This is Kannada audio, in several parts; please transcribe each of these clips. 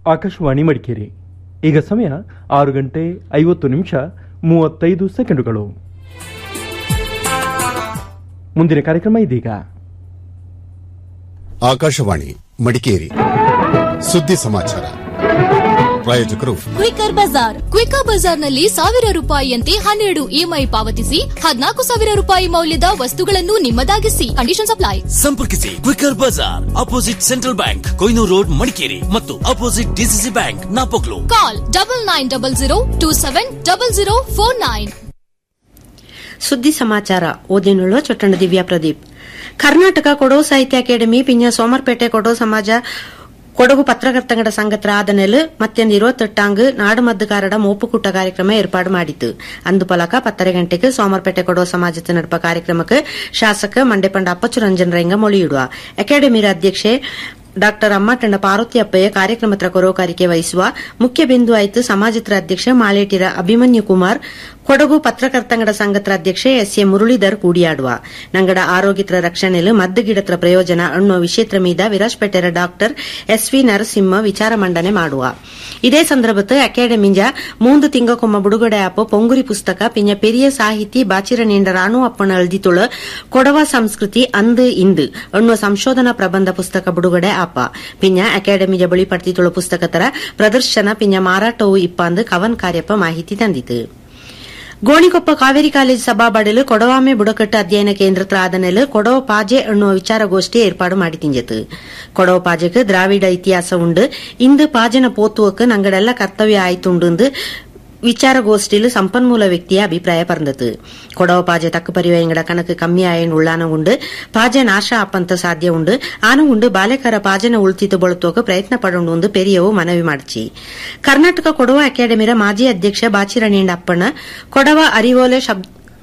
ಆಕಾಶವಾಣಿ ಮಡಿಕೇರಿ ಈಗ ಸಮಯ ಆರು ಗಂಟೆ ಐವತ್ತು ನಿಮಿಷ ಮೂವತ್ತೈದು ಸೆಕೆಂಡುಗಳು ಮುಂದಿನ ಕಾರ್ಯಕ್ರಮ ಇದೀಗ ಆಕಾಶವಾಣಿ ಮಡಿಕೇರಿ ಸುದ್ದಿ ಸಮಾಚಾರ ಪ್ರಾಯೋಜಕರು ಕ್ವಿಕರ್ ಬಜಾರ್ ಕ್ವಿಕರ್ ಬಜಾರ್ನಲ್ಲಿ ಸಾವಿರ ರೂಪಾಯಿಯಂತೆ ಹನ್ನೆರಡು ಇಎಂಐ ಪಾವತಿಸಿ ಹದಿನಾಲ್ಕು ಸಾವಿರ ರೂಪಾಯಿ ಮೌಲ್ಯದ ವಸ್ತುಗಳನ್ನು ನಿಮ್ಮದಾಗಿಸಿ ಕಂಡೀಷನ್ ಅಪ್ಲೈ ಸಂಪರ್ಕಿಸಿ Quicker Bazaar opposite Central Bank Koinur road Madikeri ಮತ್ತು opposite DCC bank Napoklu call double nine double zero two seven double zero four nine ಸುದ್ದಿ ಸಮಾಚಾರ ಓದಿನುಳ್ಳು ಚೊಟ್ಟಣ ದಿವ್ಯಾ ಪ್ರದೀಪ್ ಕರ್ನಾಟಕ ಕೊಡೋ ಸಾಹಿತ್ಯ ಅಕಾಡೆಮಿ ಪಿಂಜ ಸೋಮರ್ಪೇಟೆ ಕೊಡೋ ಸಮಾಜ ಕೊಡಗು ಪತ್ರಕರ್ತಂಗಡ ಸಂಘತ್ರ ಆದನೆಲ್ ಮತ್ತೊಂದು ഇരുപത്തെട്ടാങ്ക് നാടുമദ്ദുകാരുടെ മോപ്പുകൂട്ട ಕಾರ್ಯಕ್ರಮ ಏರ್ಪಾಡು ಮಾಡಿತ್ತು ಅಂದು ಪಲಕ ಪತ್ತರ ಗಂಟೆಗೆ ಸೋಮರ್ಪೇಟೆ ಕೊಡೋ ಸಮಾಜದ ನಡಪ ಕಾರ್ಯಕ್ರಮಕ್ಕೆ ಶಾಸಕ ಮಂಡೆಪಂಡ ಅಪ್ಪಚ್ಚು ರಂಜನ್ ರಂಗ ಮೊಳಿಯಿಡುವ ಅಕಾಡೆಮಿರ ಅಧ್ಯಕ್ಷೆ ಡಾಕ್ಟರ್ ಅಮ್ಮಟಂಡ ಪಾರ್ವತಿಯಪ್ಪಯ್ಯ ಕಾರ್ಯಕ್ರಮದ ಕೊರೋಕಾರಿಕೆ ವಹಿಸುವ ಮುಖ್ಯ ಬಿಂದು ಆಯ್ತು ಸಮಾಜತ್ರ ಅಧ್ಯಕ್ಷ ಮಾಳೇಟಿರ ಅಭಿಮನ್ಯು ಕುಮಾರ್ ಕೊಡಗು ಪತ್ರಕರ್ತಂಗಡ ಸಂಘತ್ರ ಅಧ್ಯಕ್ಷೆ ಎಸ್ ಎ ಮುರಳೀಧರ್ ಕೂಡಿಯಾಡುವ ನಂಗಡ ಆರೋಗ್ಯತ್ರ ರಕ್ಷಣೆಲು ಮದ್ದು ಗಿಡತ್ರ ಪ್ರಯೋಜನ ಅನ್ನೋ ವಿಷಯತ್ರ ಮೀದ ವಿರಾಜ್ಪೇಟೆರ ಡಾಕ್ಟರ್ ಎಸ್ ವಿ ನರಸಿಂಹ ವಿಚಾರ ಮಂಡನೆ ಮಾಡುವ ಇದೇ ಸಂದರ್ಭದ ಅಕಾಡೆಮಿಂಜ ಮೂಂದು ತಿಂಗಕೊಮ್ಮ ಬಿಡುಗಡೆ ಆಪ ಪೊಂಗುರಿ ಪುಸ್ತಕ ಪಿಂಜ ಪೆರಿಯ ಸಾಹಿತಿ ಬಾಚಿರ ನೀಂಡ ರಾಣು ಅಪ್ಪನ ಅಳ್ದಿತುಳ ಕೊಡವ ಸಂಸ್ಕೃತಿ ಅಂದು ಇಂದು ಅನ್ನುವ ಸಂಶೋಧನಾ ಪ್ರಬಂಧ ಪುಸ್ತಕ ಬಿಡುಗಡೆ ಆಪ ಪಿಂಜ ಅಕಾಡೆಮಿಜ ಬಳಿ ಪಡ್ತಿತುಳ ಪುಸ್ತಕ ತರ ಪ್ರದರ್ಶನ ಪಿಂಜ ಮಾರಾಟವು ಇಪ್ಪಂದು ಕವನ್ ಕಾರ್ಯಪ್ಪ ಮಾಹಿತಿ ತಂದಿತು ಗೋಣಿಕೊಪ್ಪ ಕಾವೇರಿ ಕಾಲೇಜ್ ಸಭಾಬಡಲು ಕೊಡವಾಮೆ ಬುಡಕಟ್ಟು ಅಧ್ಯಯನ ಕೇಂದ್ರತ್ರ ಆದನೆಲ್ ಕೊಡವ ಪಾಜೆ ಅನ್ನುವ ವಿಚಾರಗೋಷ್ಠಿ ಏರ್ಪಾಡು ಮಾಡಿ ತಿಂಜತು ಕೊಡವ ಪಾಜೆಗೆ ದ್ರಾವಿಡ ಇತಿಹಾಸ ಉಂಡು ಇಂದು ಪಾಜನ ಪೋತುವಕ್ಕೆ ನಂಗಡೆಲ್ಲ ಕರ್ತವ್ಯ ಆಯ್ತುಂಡು ವಿಚಾರಗೋಷ್ಠಿಲು ಸಂಪನ್ಮೂಲ ವ್ಯಕ್ತಿಯ ಅಭಿಪ್ರಾಯ ಪರಂದತು ಕೊಡವ ಪಾಜೆ ತಕ್ಕ ಪರಿವಯಂಗಡ ಕಣக்கு ಕಮ್ಮಿ ಆಯನ್ ಉಳ್ಳಾನ ಉಂಡು ಪಾಜೆ ನಾಶ ಅಪ್ಪಂತ ಸಾಧ್ಯ ಉಂಡು ಆನ ಉಂಡು ಬಾಲೆಕರ ಪಾಜನ ಉಳ್ತಿತ್ತು ಬಳತೋಕ ಪ್ರಯತ್ನ ಪಡೊಂಡು ಒಂದು ಪೆರಿಯವು ಮನವಿ ಮಾಡಿಚಿ ಕರ್ನಾಟಕ ಕೊಡವ ಅಕಾಡೆಮಿರ ಮಾಜಿ ಅಧ್ಯಕ್ಷ ಬಾಚಿರಣೀಂಡ ಅಪ್ಪಣ್ಣ ಕೊಡವ ಅರಿವೋಲೆ ಶಬ್ದ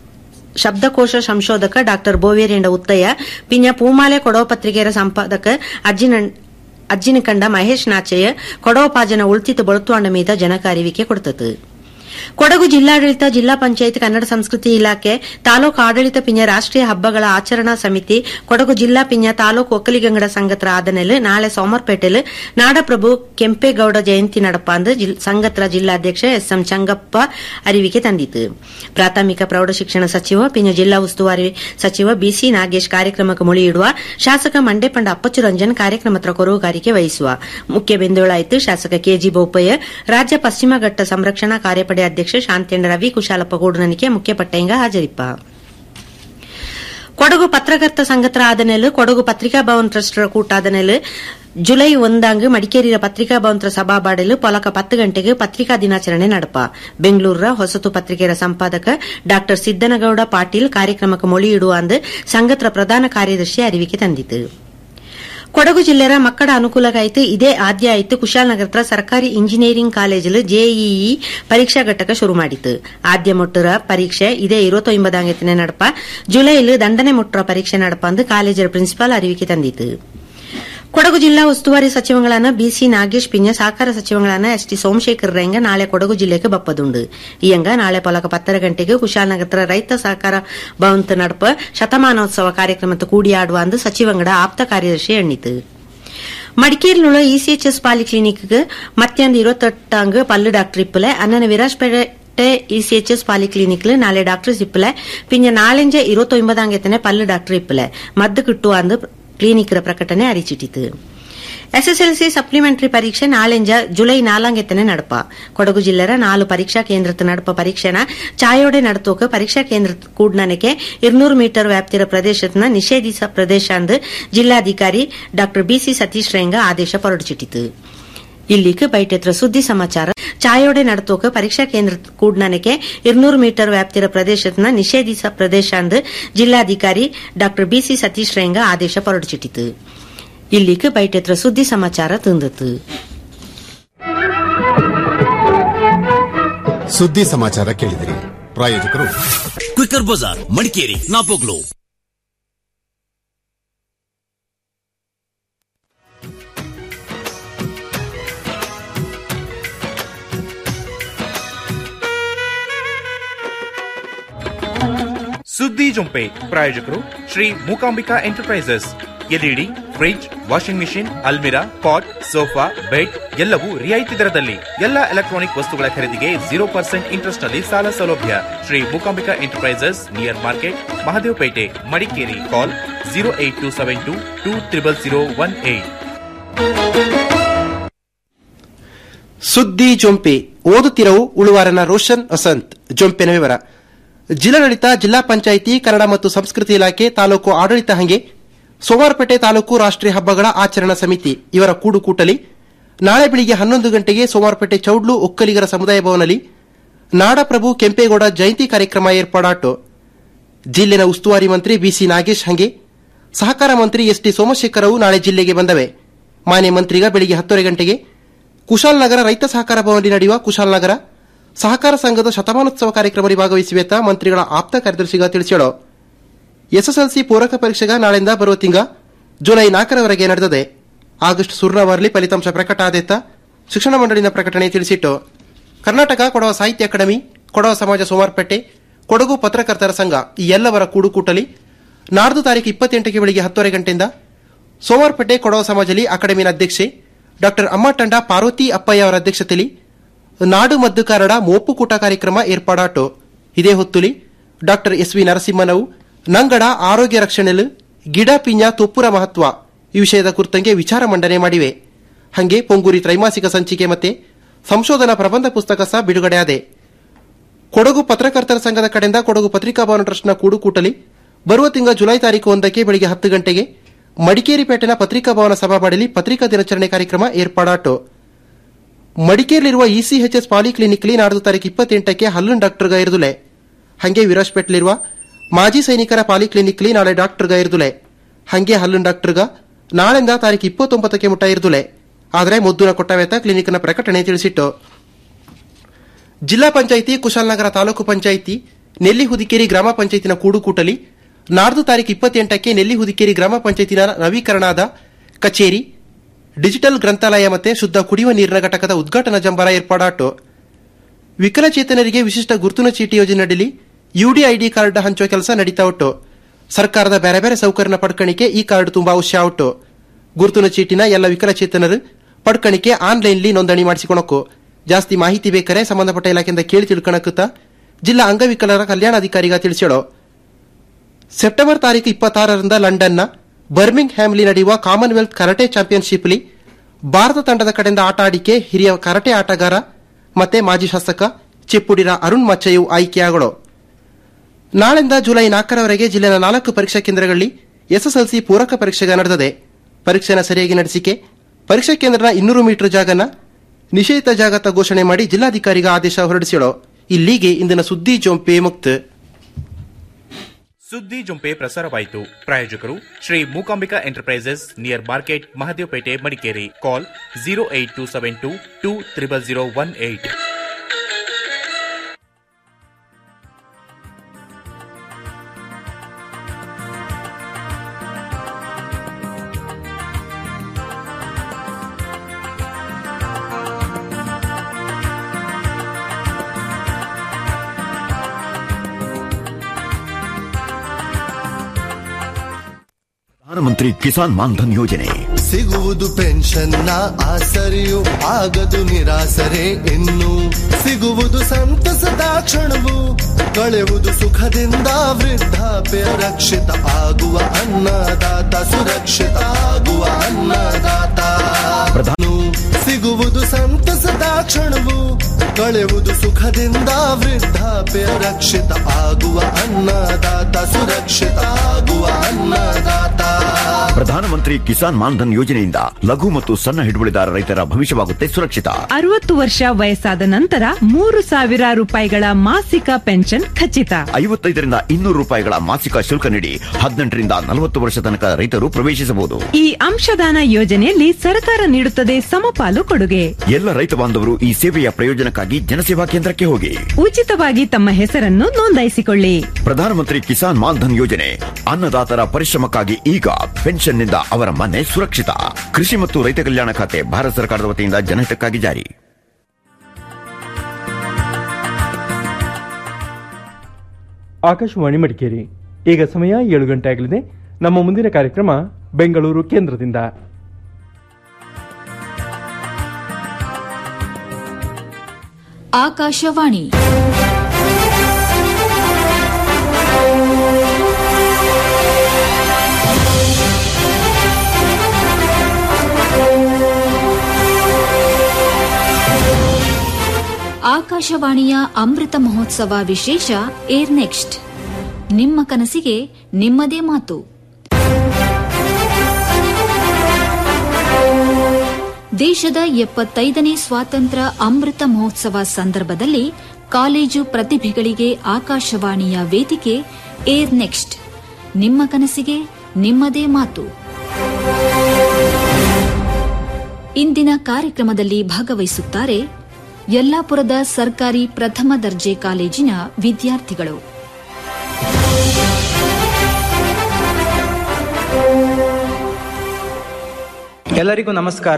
ಶಬ್ದಕೋಶ ಸಂಶೋಧಕ ಡಾಕ್ಟರ್ ಬೋವೇರೇಂಡ ಉತ್ತಯ್ಯ ಪಿಂಜ ಪೂಮಾಲೆ ಕೊಡವ ಪತ್ರಿಕೆಯ ಸಂಪಾದಕ ಅಜ್ಜಿನ ಅಜ್ಜಿನ ಕಂಡ ಮಹೇಶ್ ನಾಚಯ್ಯ ಕೊಡವ ಪಾಜನ ಉಳ್ತಿತ್ತು ಬಳತುವಾಂಡ ಮೀದ ಜನಕ ಅರಿವಿಕೆ ಕೊಡ್ತತು ಕೊಡಗು ಜಿಲ್ಲಾಡಳಿತ ಜಿಲ್ಲಾ ಪಂಚಾಯತ್ ಕನ್ನಡ ಸಂಸ್ಕೃತಿ ಇಲಾಖೆ ತಾಲೂಕು ಆಡಳಿತ ಪಿಂಜ ರಾಷ್ಟೀಯ ಹಬ್ಬಗಳ ಆಚರಣಾ ಸಮಿತಿ ಕೊಡಗು ಜಿಲ್ಲಾ ಪಿಂಜ ತಾಲೂಕು ಒಕ್ಕಲಿಗಂಗಡ ಸಂಘತ್ರ ಆದನೆಲ್ ನಾಳೆ ಸೋಮರ್ಪೇಟೆಲ್ ನಾಡಪ್ರಭು ಕೆಂಪೇಗೌಡ ಜಯಂತಿ நடப்பாந்து ಸಂಘತ್ರ ಜಿಲ್ಲಾಧ್ಯಕ್ಷ ಎಸ್ ಎಂ ಚಂಗಪ್ಪ ಅರಿವಿಕೆ ತಂದಿತು ಪ್ರಾಥಮಿಕ ಪ್ರೌಢಶಿಕ್ಷಣ ಸಚಿವ ಪಿಂಜ ಜಿಲ್ಲಾ ಉಸ್ತುವಾರಿ ಸಚಿವ ಬಿಸಿ ನಾಗೇಶ್ ಕಾರ್ಯಕ್ರಮಕ್ಕೆ ಮೊಳಿಯಿಡುವ ಶಾಸಕ ಮಂಡೆಪಂಡ ಅಪ್ಪಚ್ಚು ರಂಜನ್ ಕಾರ್ಯಕ್ರಮತ್ರ ಕೊರವುಗಾರಿಕೆ ವಹಿಸುವ ಮುಖ್ಯ ಬಿಂದುಗಳಾಯಿತು ಶಾಸಕ ಕೆಜಿ ಬೋಪಯ್ಯ ರಾಜ್ಯ ಪಶ್ಚಿಮ ಘಟ್ಟ ಸಂರಕ್ಷಣಾ ಕಾರ್ಯಪಡೆ ಅಧ್ಯಕ್ಷ ಶಾಂತೇಂದ್ರ ರವಿ ಕುಶಾಲಪ್ಪ ಗೂಡನನಿಕೆ ಮುಖ್ಯ ಪಟ್ಟೆಂಗ ಹಾಜರಿಪ್ಪ ಕೊಡಗು ಪತ್ರಕರ್ತ ಸಂಘತ್ರ ಆದನೆಲ್ ಕೊಡಗು ಪತ್ರಿಕಾ ಭವನ್ ಟ್ರಸ್ಟ್ ಕೂಟಾದನೆಲ್ ಜುಲೈ ಒಂದಾಂಗ್ ಮಡಿಕೇರಿಯ ಪತ್ರಿಕಾ ಭವನ್ರ ಸಭಾಬಾಡಲು ಪೊಲಕ ಪತ್ತು ಗಂಟೆಗೆ ಪತ್ರಿಕಾ ದಿನಾಚರಣೆ ನಡಪ ಬೆಂಗಳೂರ ಹೊಸತು ಪತ್ರಿಕೆಯ ಸಂಪಾದಕ ಡಾ ಸಿದ್ದನಗೌಡ ಪಾಟೀಲ್ ಕಾರ್ಯಕ್ರಮಕ್ಕೆ ಮೊಳಿಯಿಡುವ ಅಂದು ಸಂಘತ್ರ ಪ್ರಧಾನ ಕಾರ್ಯದರ್ಶಿ ಅರಿವಿಕೆ ತಂದಿತು ಕೊಡಗು ಜಿಲ್ಲೆಯ ಮಕ್ಕಳ ಅನುಕೂಲಕ್ಕಾಯ್ತು ಇದೇ ಆದ್ಯ ಆಯ್ತು ಕುಶಾಲನಗರ ಸರ್ಕಾರಿ ಇಂಜಿನಿಯರಿಂಗ್ ಕಾಲೇಜಲ್ಲಿ ಜೆಇಇ ಪರೀಕ್ಷಾ ಘಟಕ ಶುರು ಮಾಡಿತು ಆದ್ಯ ಮೊಟ್ಟರ ಪರೀಕ್ಷೆ ಇದೇ ഇരുപത്തൊമ്പതാം നടപ്പ ജൂലൈയിൽ ದಂಡನೆ ಮುಟ್ಟರ ಪರೀಕ್ಷೆ നടപ്പ ಅಂದು ಕಾಲೇಜರ ಪ್ರಿನ್ಸಿಪಾಲ್ ಅರಿವಿಕೆ ತಂದಿತು ಕೊಡಗು ಜಿಲ್ಲಾ ಉಸ್ತುವಾರಿ ಸಚಿವಗಳಾன ಬಿಸಿ ನಾಗೇಶ್ ಪಿಂಜ ಸಹಕಾರ ಸಚಿವಗಳಾன ಎಸ್ ಟಿ ಸೋಮಶೇಖರ್ ರಂಗ ನಾಳೆ ಕೊಡಗು ಜಿಲ್ಲೆಗೆ ಬಪ್ಪದುಂಡು ಇಯಂಗ ನಾಳೆ ಪೊಲಕ ಪತ್ತರ ಗಂಟೆಗೆ ಕುಶಾಲನಗರ ರೈತ ಸಹಕಾರ ಭವಂತ ನಡಪ ಶತಮಾನೋತ್ಸವ ಕಾರ್ಯಕ್ರಮದ ಕೂಡಿಯಾಡುವ ಅಂದು ಸಚಿವಂಗಡ ಆಪ್ತ ಕಾರ್ಯದರ್ಶಿ ಎಣ್ಣಿತು ಮಡಿಕೇರಿലുള്ള ಇಸಿಎಚ್ಎಸ್ ಪಾಲಿಕ್ಲಿನಿಕ್ಗೆ ಮತ್ತೊಂದು ഇരുപത്തെട്ടാങ്ക് പല്ല് ഡോക്ടർ ഇപ്പലെ അന്നനെ വിരാജ്പേട്ടെ ഇസിഎച്ച്എസ് പാലിക്ലിനിക്കിൽ നാളെ ഡോക്ടർ ഇപ്പലെ പിന്നെ നാലഞ്ച് ഇരുപത്തൊമ്പതാങ്കത്തിന് പല്ല് ഡോക്ടർ ഇപ്പലെ മದ್ದು കിട്ടുವ ಅಂದು ಕ್ಲಿನಿಕ್ರ ಪ್ರಕಟಣೆ ಅರಿಚಿಟ್ಟಿತು ಎಸ್ಎಸ್ಎಲ್ಸಿ ಸಪ್ಲಿಮೆಂಟರಿ ಪರೀಕ್ಷೆ ನಾಳೆಂಜ ಜುಲೈ ನಾಲಾಂಗೆತ್ತನೆ ನಡಪ ಕೊಡಗು ಜಿಲ್ಲೆರ ನಾಲು ಪರೀಕ್ಷಾ ಕೇಂದ್ರದ ನಡಪ ಪರೀಕ್ಷೆನ ಚಾಯೋಡೆ ನಡತೋಕ ಪರೀಕ್ಷಾ ಕೇಂದ್ರ ಕೂಡ್ನನಕ್ಕೆ ഇരുന്നൂറ് ಮೀಟರ್ ವ್ಯಾಪ್ತಿಯ ಪ್ರದೇಶದ ನಿಷೇಧಿಸ ಪ್ರದೇಶ ಅಂದು ಜಿಲ್ಲಾಧಿಕಾರಿ ಡಾ ಬಿಸಿ ಸತೀಶ್ ರೇಂಗ ಆದೇಶ ಹೊರಡಿಸಿಟ್ಟಿತು ಇಲ್ಲಿಗೆ ಬೈಟೆತ್ರ ಸುದ್ದಿ ಸಮಾಚಾರ ಚಾಯೋಡೆ ನಡತೋಕ ಪರೀಕ್ಷಾ ಕೇಂದ್ರ ಕೂಡ್ನನಕ್ಕೆ ഇരുന്നൂറ് ಮೀಟರ್ ವ್ಯಾಪ್ತಿಯ ಪ್ರದೇಶದ ನಿಷೇಧಿಸ ಪ್ರದೇಶ ಅಂದು ಜಿಲ್ಲಾಧಿಕಾರಿ ಡಾ ಬಿಸಿ ಸತೀಶ್ ರೇಂಗ ಆದೇಶ ಹೊರಡಿಸಿಟ್ಟಿತು ಇಲ್ಲಿಗೆ ಬೈಟೆತ್ರ ಸುದ್ದಿ ಸಮಾಚಾರ ತಂದತು ಸುದ್ದಿ ಸಮಾಚಾರ ಕೇಳಿದಿರಿ ಪ್ರಾಯೋಜಕರು ಕ್ವಿಕರ್ ಬಜಾರ್ ಮಡಿಕೇರಿ ನಾಪೋಕ್ಲು ಸುದ್ದಿ ಜೊಂಪೆ ಪ್ರಾಯೋಜಕರು Shri Mookambika Enterprises LED fridge washing machine ಅಲ್ಮಿರಾ ಪಾಟ್ ಸೋಫಾ ಬೆಡ್ ಎಲ್ಲವೂ ರಿಯಾಯಿತಿ ದರದಲ್ಲಿ ಎಲ್ಲ ಎಲೆಕ್ಟ್ರಾನಿಕ್ ವಸ್ತುಗಳ ಖರೀದಿಗೆ ಜೀರೋ ಪರ್ಸೆಂಟ್ ಇಂಟ್ರೆಸ್ಟ್ ನಲ್ಲಿ ಸಾಲ ಸೌಲಭ್ಯ Shri Mookambika Enterprises near market Mahadevpet Madikeri call zero eight two seven two two triple zero one eight ಸುದ್ದಿ ಜೊಂಪೆ ಓದುತ್ತಿರವು ಉಳುವಾರನ ರೋಷನ್ ವಸಂತ್ ಜೊಂಪೆನ ವಿವರ ಜಿಲ್ಲಾಡಳಿತ ಜಿಲ್ಲಾ ಪಂಚಾಯಿತಿ ಕನ್ನಡ ಮತ್ತು ಸಂಸ್ಕೃತಿ ಇಲಾಖೆ ತಾಲೂಕು ಆಡಳಿತ ಹಂಗೆ ಸೋಮವಾರಪೇಟೆ ತಾಲೂಕು ರಾಷ್ಟ್ರೀಯ ಹಬ್ಬಗಳ ಆಚರಣಾ ಸಮಿತಿ ಇವರ ಕೂಡುಕೂಟಲಿ ನಾಳೆ ಬೆಳಿಗ್ಗೆ ಹನ್ನೊಂದು ಗಂಟೆಗೆ ಸೋಮವಾರಪೇಟೆ ಚೌಡ್ಲು ಒಕ್ಕಲಿಗರ ಸಮುದಾಯ ಭವನದಲ್ಲಿ ನಾಡಪ್ರಭು ಕೆಂಪೇಗೌಡ ಜಯಂತಿ ಕಾರ್ಯಕ್ರಮ ಏರ್ಪಾಡಾಟು ಜಿಲ್ಲೆನ ಉಸ್ತುವಾರಿ ಮಂತ್ರಿ ಬಿಸಿ ನಾಗೇಶ್ ಹಂಗೆ ಸಹಕಾರ ಮಂತ್ರಿ ಎಸ್ಟಿ ಸೋಮಶೇಖರವು ನಾಳೆ ಜಿಲ್ಲೆಗೆ ಬಂದವೆ ಮಾನ್ಯ ಮಂತ್ರಿಗ ಬೆಳಿಗ್ಗೆ ಹತ್ತುವರೆ ಗಂಟೆಗೆ ಕುಶಾಲನಗರ ರೈತ ಸಹಕಾರ ಭವನದಲ್ಲಿ ನಡೆಯುವ ಕುಶಾಲನಗರ ಸಹಕಾರ ಸಂಘದ ಶತಮಾನೋತ್ಸವ ಕಾರ್ಯಕ್ರಮದಲ್ಲಿ ಭಾಗವಹಿಸುವೆತ ಮಂತ್ರಿಗಳ ಆಪ್ತ ಕಾರ್ಯದರ್ಶಿಗ ತಿಳಿಸ್ಯಾಳು ಎಸ್ಎಸ್ಎಲ್ಸಿ ಪೂರಕ ಪರೀಕ್ಷೆಗ ನಾಳೆಯಿಂದ ಬರುವ ತಿಂಗ ಜುಲೈ ನಾಲ್ಕರವರೆಗೆ ನಡೆದಿದೆ ಆಗಸ್ಟ್ ಸುರ್ನವರ್ಲಿ ಫಲಿತಾಂಶ ಪ್ರಕಟ ಆದೇತ ಶಿಕ್ಷಣ ಮಂಡಳಿನ ಪ್ರಕಟಣೆ ತಿಳಿಸಿಟ್ಟು ಕರ್ನಾಟಕ ಕೊಡವ ಸಾಹಿತ್ಯ ಅಕಾಡೆಮಿ ಕೊಡವ ಸಮಾಜ ಸೋಮಾರ್ಪೇಟೆ ಕೊಡಗು ಪತ್ರಕರ್ತರ ಸಂಘ ಈ ಎಲ್ಲವರ ಕೂಡುಕೂಟಲಿ ನಾಡ್ದು ತಾರೀಕು ಇಪ್ಪತ್ತೆಂಟಕ್ಕೆ ಬೆಳಿಗ್ಗೆ ಹತ್ತುವರೆ ಗಂಟೆಯಿಂದ ಸೋಮಾರ್ಪೇಟೆ ಕೊಡವ ಸಮಾಜಲಿ ಅಕಾಡೆಮಿನ ಅಧ್ಯಕ್ಷೆ ಡಾಕ್ಟರ್ ಅಮ್ಮಟಂಡ ಪಾರ್ವತಿ ಅಪ್ಪಯ್ಯ ಅವರ ಅಧ್ಯಕ್ಷತೆಯಲ್ಲಿ ನಾಡು ಮದ್ದು ಕಾರಣ ಮೋಪುಕೂಟ ಕಾರ್ಯಕ್ರಮ ಏರ್ಪಾಡಾಟು ಇದೇ ಹೊತ್ತುಲಿ ಡಾಕ್ಟರ್ ಎಸ್ ವಿ ನರಸಿಂಹನವು ನಂಗಡ ಆರೋಗ್ಯ ರಕ್ಷಣೆಲು ಗಿಡ ಪಿಂಜ ತೊಪ್ಪುರ ಮಹತ್ವ ಈ ವಿಷಯದ ಕುರಿತಂಗೆ ವಿಚಾರ ಮಂಡನೆ ಮಾಡಿವೆ ಹಂಗೆ ಪೊಂಗೂರಿ ತ್ರೈಮಾಸಿಕ ಸಂಚಿಕೆ ಮತ್ತೆ ಸಂಶೋಧನಾ ಪ್ರಬಂಧ ಪುಸ್ತಕ ಸಹ ಬಿಡುಗಡೆಯಾದೆ ಕೊಡಗು ಪತ್ರಕರ್ತರ ಸಂಘದ ಕಡೆಯಿಂದ ಕೊಡಗು ಪತ್ರಿಕಾ ಭವನ ಟ್ರಸ್ಟ್ನ ಕೂಡುಕೂಟಲಿ ಬರುವ ತಿಂಗಳ ಜುಲೈ ತಾರೀಕು ಒಂದಕ್ಕೆ ಬೆಳಿಗ್ಗೆ ಹತ್ತು ಗಂಟೆಗೆ ಮಡಿಕೇರಿ ಪೇಟೆನ ಪತ್ರಿಕಾ ಭವನ ಸಭಾಬಾಡಲಿ ಪತ್ರಿಕಾ ದಿನಾಚರಣೆ ಕಾರ್ಯಕ್ರಮ ಏರ್ಪಾಡಾಟು ಮಡಿಕೇರಿಯಲ್ಲಿರುವ ಇಸಿಎಚ್ಎಸ್ ಪಾಲಿಕ್ಲಿನಿಕ್ಲಿ ನಾಡ್ದು ತಾರೀಕು ಇಪ್ಪತ್ತೆಂಟಕ್ಕೆ ಹಲ್ಲನ್ ಡಾಕ್ಟರ್ಗ ಇರುದುಲೆ ಹಂಗೆ ವಿರಾಜ್ಪೇಟ್ಲಿರುವ ಮಾಜಿ ಸೈನಿಕರ ಪಾಲಿಕ್ಲಿನಿಕ್ಲಿ ನಾಳೆ ಡಾಕ್ಟರ್ಗ ಇರುದುಲೆ ಹಂಗೆ ಹಲ್ಲನ್ ಡಾಕ್ಟರ್ಗ ನಾಳೆಂದ ತಾರೀಕು ಇಪ್ಪತ್ತೊಂಬತ್ತಕ್ಕೆ ಮುಟ್ಟ ಇರುದುಲೆ ಆದರೆ ಮುದ್ದುನ ಕೊಟ್ಟವೇತ ಕ್ಲಿನಿಕ್ನ ಪ್ರಕಟಣೆ ತಿಳಿಸಿಟ್ಟು ಜಿಲ್ಲಾ ಪಂಚಾಯಿತಿ ಕುಶಾಲನಗರ ತಾಲೂಕು ಪಂಚಾಯಿತಿ ನೆಲ್ಲಿ ಹುದಿಕೇರಿ ಗ್ರಾಮ ಪಂಚಾಯತಿನ ಕೂಡುಕೂಟಲಿ ನಾಡ್ದು ತಾರೀಕು ಇಪ್ಪತ್ತೆಂಟಕ್ಕೆ ನೆಲ್ಲಿ ಹುದಿಕೇರಿ ಗ್ರಾಮ ಪಂಚಾಯತಿನ ನವೀಕರಣದ ಕಚೇರಿ ಡಿಜಿಟಲ್ ಗ್ರಂಥಾಲಯ ಮತ್ತೆ ಶುದ್ಧ ಕುಡಿಯುವ ನೀರಿನ ಘಟಕದ ಉದ್ಘಾಟನಾ ಜಂಬಾರ ಏರ್ಪಾಡಾಟು ವಿಕಲಚೇತನರಿಗೆ ವಿಶಿಷ್ಟ ಗುರುತಿನ ಚೀಟಿ ಯೋಜನೆಯಡಿ ಯುಡಿಐಡಿ ಕಾರ್ಡ್ ಹಂಚುವ ಕೆಲಸ ನಡೀತಾ ಉಂಟು ಸರ್ಕಾರದ ಬೇರೆ ಬೇರೆ ಸೌಕರ್ಯನ ಪಡ್ಕಣಿಕೆ ಈ ಕಾರ್ಡ್ ತುಂಬಾ ಅವಶ್ಯ ಉಂಟು ಗುರುತಿನ ಚೀಟಿನ ಎಲ್ಲ ವಿಕಲಚೇತನರು ಪಡ್ಕಣಿಕೆ ಆನ್ಲೈನ್ಲಿ ನೋಂದಣಿ ಮಾಡಿಸಿಕೊಳಕು ಜಾಸ್ತಿ ಮಾಹಿತಿ ಬೇಕಾರೆ ಸಂಬಂಧಪಟ್ಟ ಇಲಾಖೆಯಿಂದ ಕೇಳಿ ತಿಳ್ಕೊಳಕುತ್ತ ಜಿಲ್ಲಾ ಅಂಗವಿಕಲರ ಕಲ್ಯಾಣಾಧಿಕಾರಿಗ ತಿಳಿಸ್ಯಾಳು ಸೆಪ್ಟೆಂಬರ್ ತಾರೀಕು ಇಪ್ಪತ್ತಾರರಿಂದ ಲಂಡನ್ನ ಬರ್ಮಿಂಗ್ ಹ್ಯಾಮ್ಲಿ ನಡೆಯುವ ಕಾಮನ್ವೆಲ್ತ್ ಕರಾಟೆ ಚಾಂಪಿಯನ್ಶಿಪ್ಲಿ ಭಾರತ ತಂಡದ ಕಡೆಯಿಂದ ಆಟ ಆಡಿಕೆ ಹಿರಿಯ ಕರಾಟೆ ಆಟಗಾರ ಮತ್ತೆ ಮಾಜಿ ಶಾಸಕ ಚಿಪ್ಪುಡಿರ ಅರುಣ್ ಮಚ್ಚಯ್ಯ ಆಯ್ಕೆಯಾಗಳು ನಾಳೆಂದ ಜುಲೈ ನಾಲ್ಕರವರೆಗೆ ಜಿಲ್ಲೆಯ ನಾಲ್ಕು ಪರೀಕ್ಷಾ ಕೇಂದ್ರಗಳಲ್ಲಿ ಎಸ್ಎಸ್ಎಲ್ಸಿ ಪೂರಕ ಪರೀಕ್ಷೆಗೆ ನಡೆದಿದೆ ಪರೀಕ್ಷೆನ ಸರಿಯಾಗಿ ನಡೆಸಿಕೆ ಪರೀಕ್ಷಾ ಕೇಂದ್ರದ ಇನ್ನೂರು ಮೀಟರ್ ಜಾಗನ ನಿಷೇಧಿತ ಜಾಗ ಅಂತ ಘೋಷಣೆ ಮಾಡಿ ಜಿಲ್ಲಾಧಿಕಾರಿಗ ಆದೇಶ ಹೊರಡಿಸಿಳು ಇಲ್ಲಿಗೆ ಇಂದಿನ ಸುದ್ದಿ ಜೊಂಪೆ ಮುಕ್ತ ಸುದ್ದಿ ಜುಂಪೆ ಪ್ರಸಾರವಾಯಿತು ಪ್ರಾಯೋಜಕರು Shri Mookambika Enterprises near market Mahadevpet Madikeri call zero eight two seven two two triple zero one eight Pradhan Mantri Kisan Maandhan ಯೋಜನೆ ಸಿಗುವುದು ಪೆನ್ಷನ್ನ ಆಸರೆಯು ಆಗದು ನಿರಾಸರೆ ಇನ್ನು ಸಿಗುವುದು ಸಂತಸದ ಕ್ಷಣವು ಕಳೆಯುವುದು ಸುಖದಿಂದ ವೃದ್ಧಾಪ್ಯ ರಕ್ಷಿತ ಆಗುವ ಅನ್ನದಾತ ಸುರಕ್ಷಿತ ಆಗುವ ಅನ್ನದಾತ ಪ್ರಧಾನ ಸಿಗುವುದು ಸಂತಸದ ಕ್ಷಣವು ಕಳೆಯುವುದು ಸುಖದಿಂದ ವೃದ್ಧಾಪ್ಯ ರಕ್ಷಿತ ಆಗುವ ಅನ್ನದಾತ ಸುರಕ್ಷಿತ ಆಗುವ ಅನ್ನದಾತ ಪ್ರಧಾನಮಂತ್ರಿ ಕಿಸಾನ್ ಮಾನ್ಧನ್ ಯೋಜನೆಯಿಂದ ಲಘು ಮತ್ತು ಸಣ್ಣ ಹಿಡುವಳಿದಾರ ರೈತರ ಭವಿಷ್ಯವಾಗುತ್ತೆ ಸುರಕ್ಷಿತ ಅರವತ್ತು ವರ್ಷ ವಯಸ್ಸಾದ ನಂತರ ಮೂರು ಸಾವಿರ ರೂಪಾಯಿಗಳ ಮಾಸಿಕ ಪೆನ್ಷನ್ ಖಚಿತ ಐವತ್ತೈದರಿಂದ ಇನ್ನೂರು ರೂಪಾಯಿಗಳ ಮಾಸಿಕ ಶುಲ್ಕ ನೀಡಿ ಹದಿನೆಂಟರಿಂದ ನಲವತ್ತು ವರ್ಷ ತನಕ ರೈತರು ಪ್ರವೇಶಿಸಬಹುದು ಈ ಅಂಶದಾನ ಯೋಜನೆಯಲ್ಲಿ ಸರ್ಕಾರ ನೀಡುತ್ತದೆ ಸಮಪಾಲು ಕೊಡುಗೆ ಎಲ್ಲ ರೈತ ಬಾಂಧವರು ಈ ಸೇವೆಯ ಪ್ರಯೋಜನಕ್ಕಾಗಿ ಜನಸೇವಾ ಕೇಂದ್ರಕ್ಕೆ ಹೋಗಿ ಉಚಿತವಾಗಿ ತಮ್ಮ ಹೆಸರನ್ನು ನೋಂದಾಯಿಸಿಕೊಳ್ಳಿ ಪ್ರಧಾನಮಂತ್ರಿ ಕಿಸಾನ್ ಮಾನ್ಧನ್ ಯೋಜನೆ ಅನ್ನದಾತರ ಪರಿಶ್ರಮಕ್ಕಾಗಿ ಈಗ ಪೆನ್ಷನ್ನಿಂದ ಅವರ ಮನೆ ಸುರಕ್ಷಿತ ಕೃಷಿ ಮತ್ತು ರೈತ ಕಲ್ಯಾಣ ಖಾತೆ ಭಾರತ ಸರ್ಕಾರದ ವತಿಯಿಂದ ಜನಹಿತಕ್ಕಾಗಿ ಜಾರಿ ಆಕಾಶವಾಣಿ ಮಡಿಕೇರಿ ಈಗ ಸಮಯ ಏಳು ಗಂಟೆ ಆಗಲಿದೆ ನಮ್ಮ ಮುಂದಿನ ಕಾರ್ಯಕ್ರಮ ಬೆಂಗಳೂರು ಕೇಂದ್ರದಿಂದ ಆಕಾಶವಾಣಿ ಆಕಾಶವಾಣಿಯ ಅಮೃತ ಮಹೋತ್ಸವ ವಿಶೇಷ ಏರ್ ನೆಕ್ಸ್ಟ್ ನಿಮ್ಮ ಕನಸಿಗೆ ನಿಮ್ಮದೇ ಮಾತು ದೇಶದ ಎಪ್ಪತ್ತೈದನೇ ಸ್ವಾತಂತ್ರ್ಯ ಅಮೃತ ಮಹೋತ್ಸವ ಸಂದರ್ಭದಲ್ಲಿ ಕಾಲೇಜು ಪ್ರತಿಭೆಗಳಿಗೆ ಆಕಾಶವಾಣಿಯ ವೇದಿಕೆ ಏರ್ ನೆಕ್ಸ್ಟ್ ನಿಮ್ಮ ಕನಸಿಗೆ ನಿಮ್ಮದೇ ಮಾತು ಇಂದಿನ ಕಾರ್ಯಕ್ರಮದಲ್ಲಿ ಭಾಗವಹಿಸುತ್ತಾರೆ ಯಲ್ಲಾಪುರದ ಸರ್ಕಾರಿ ಪ್ರಥಮ ದರ್ಜೆ ಕಾಲೇಜಿನ ವಿದ್ಯಾರ್ಥಿಗಳು ಎಲ್ಲರಿಗೂ ನಮಸ್ಕಾರ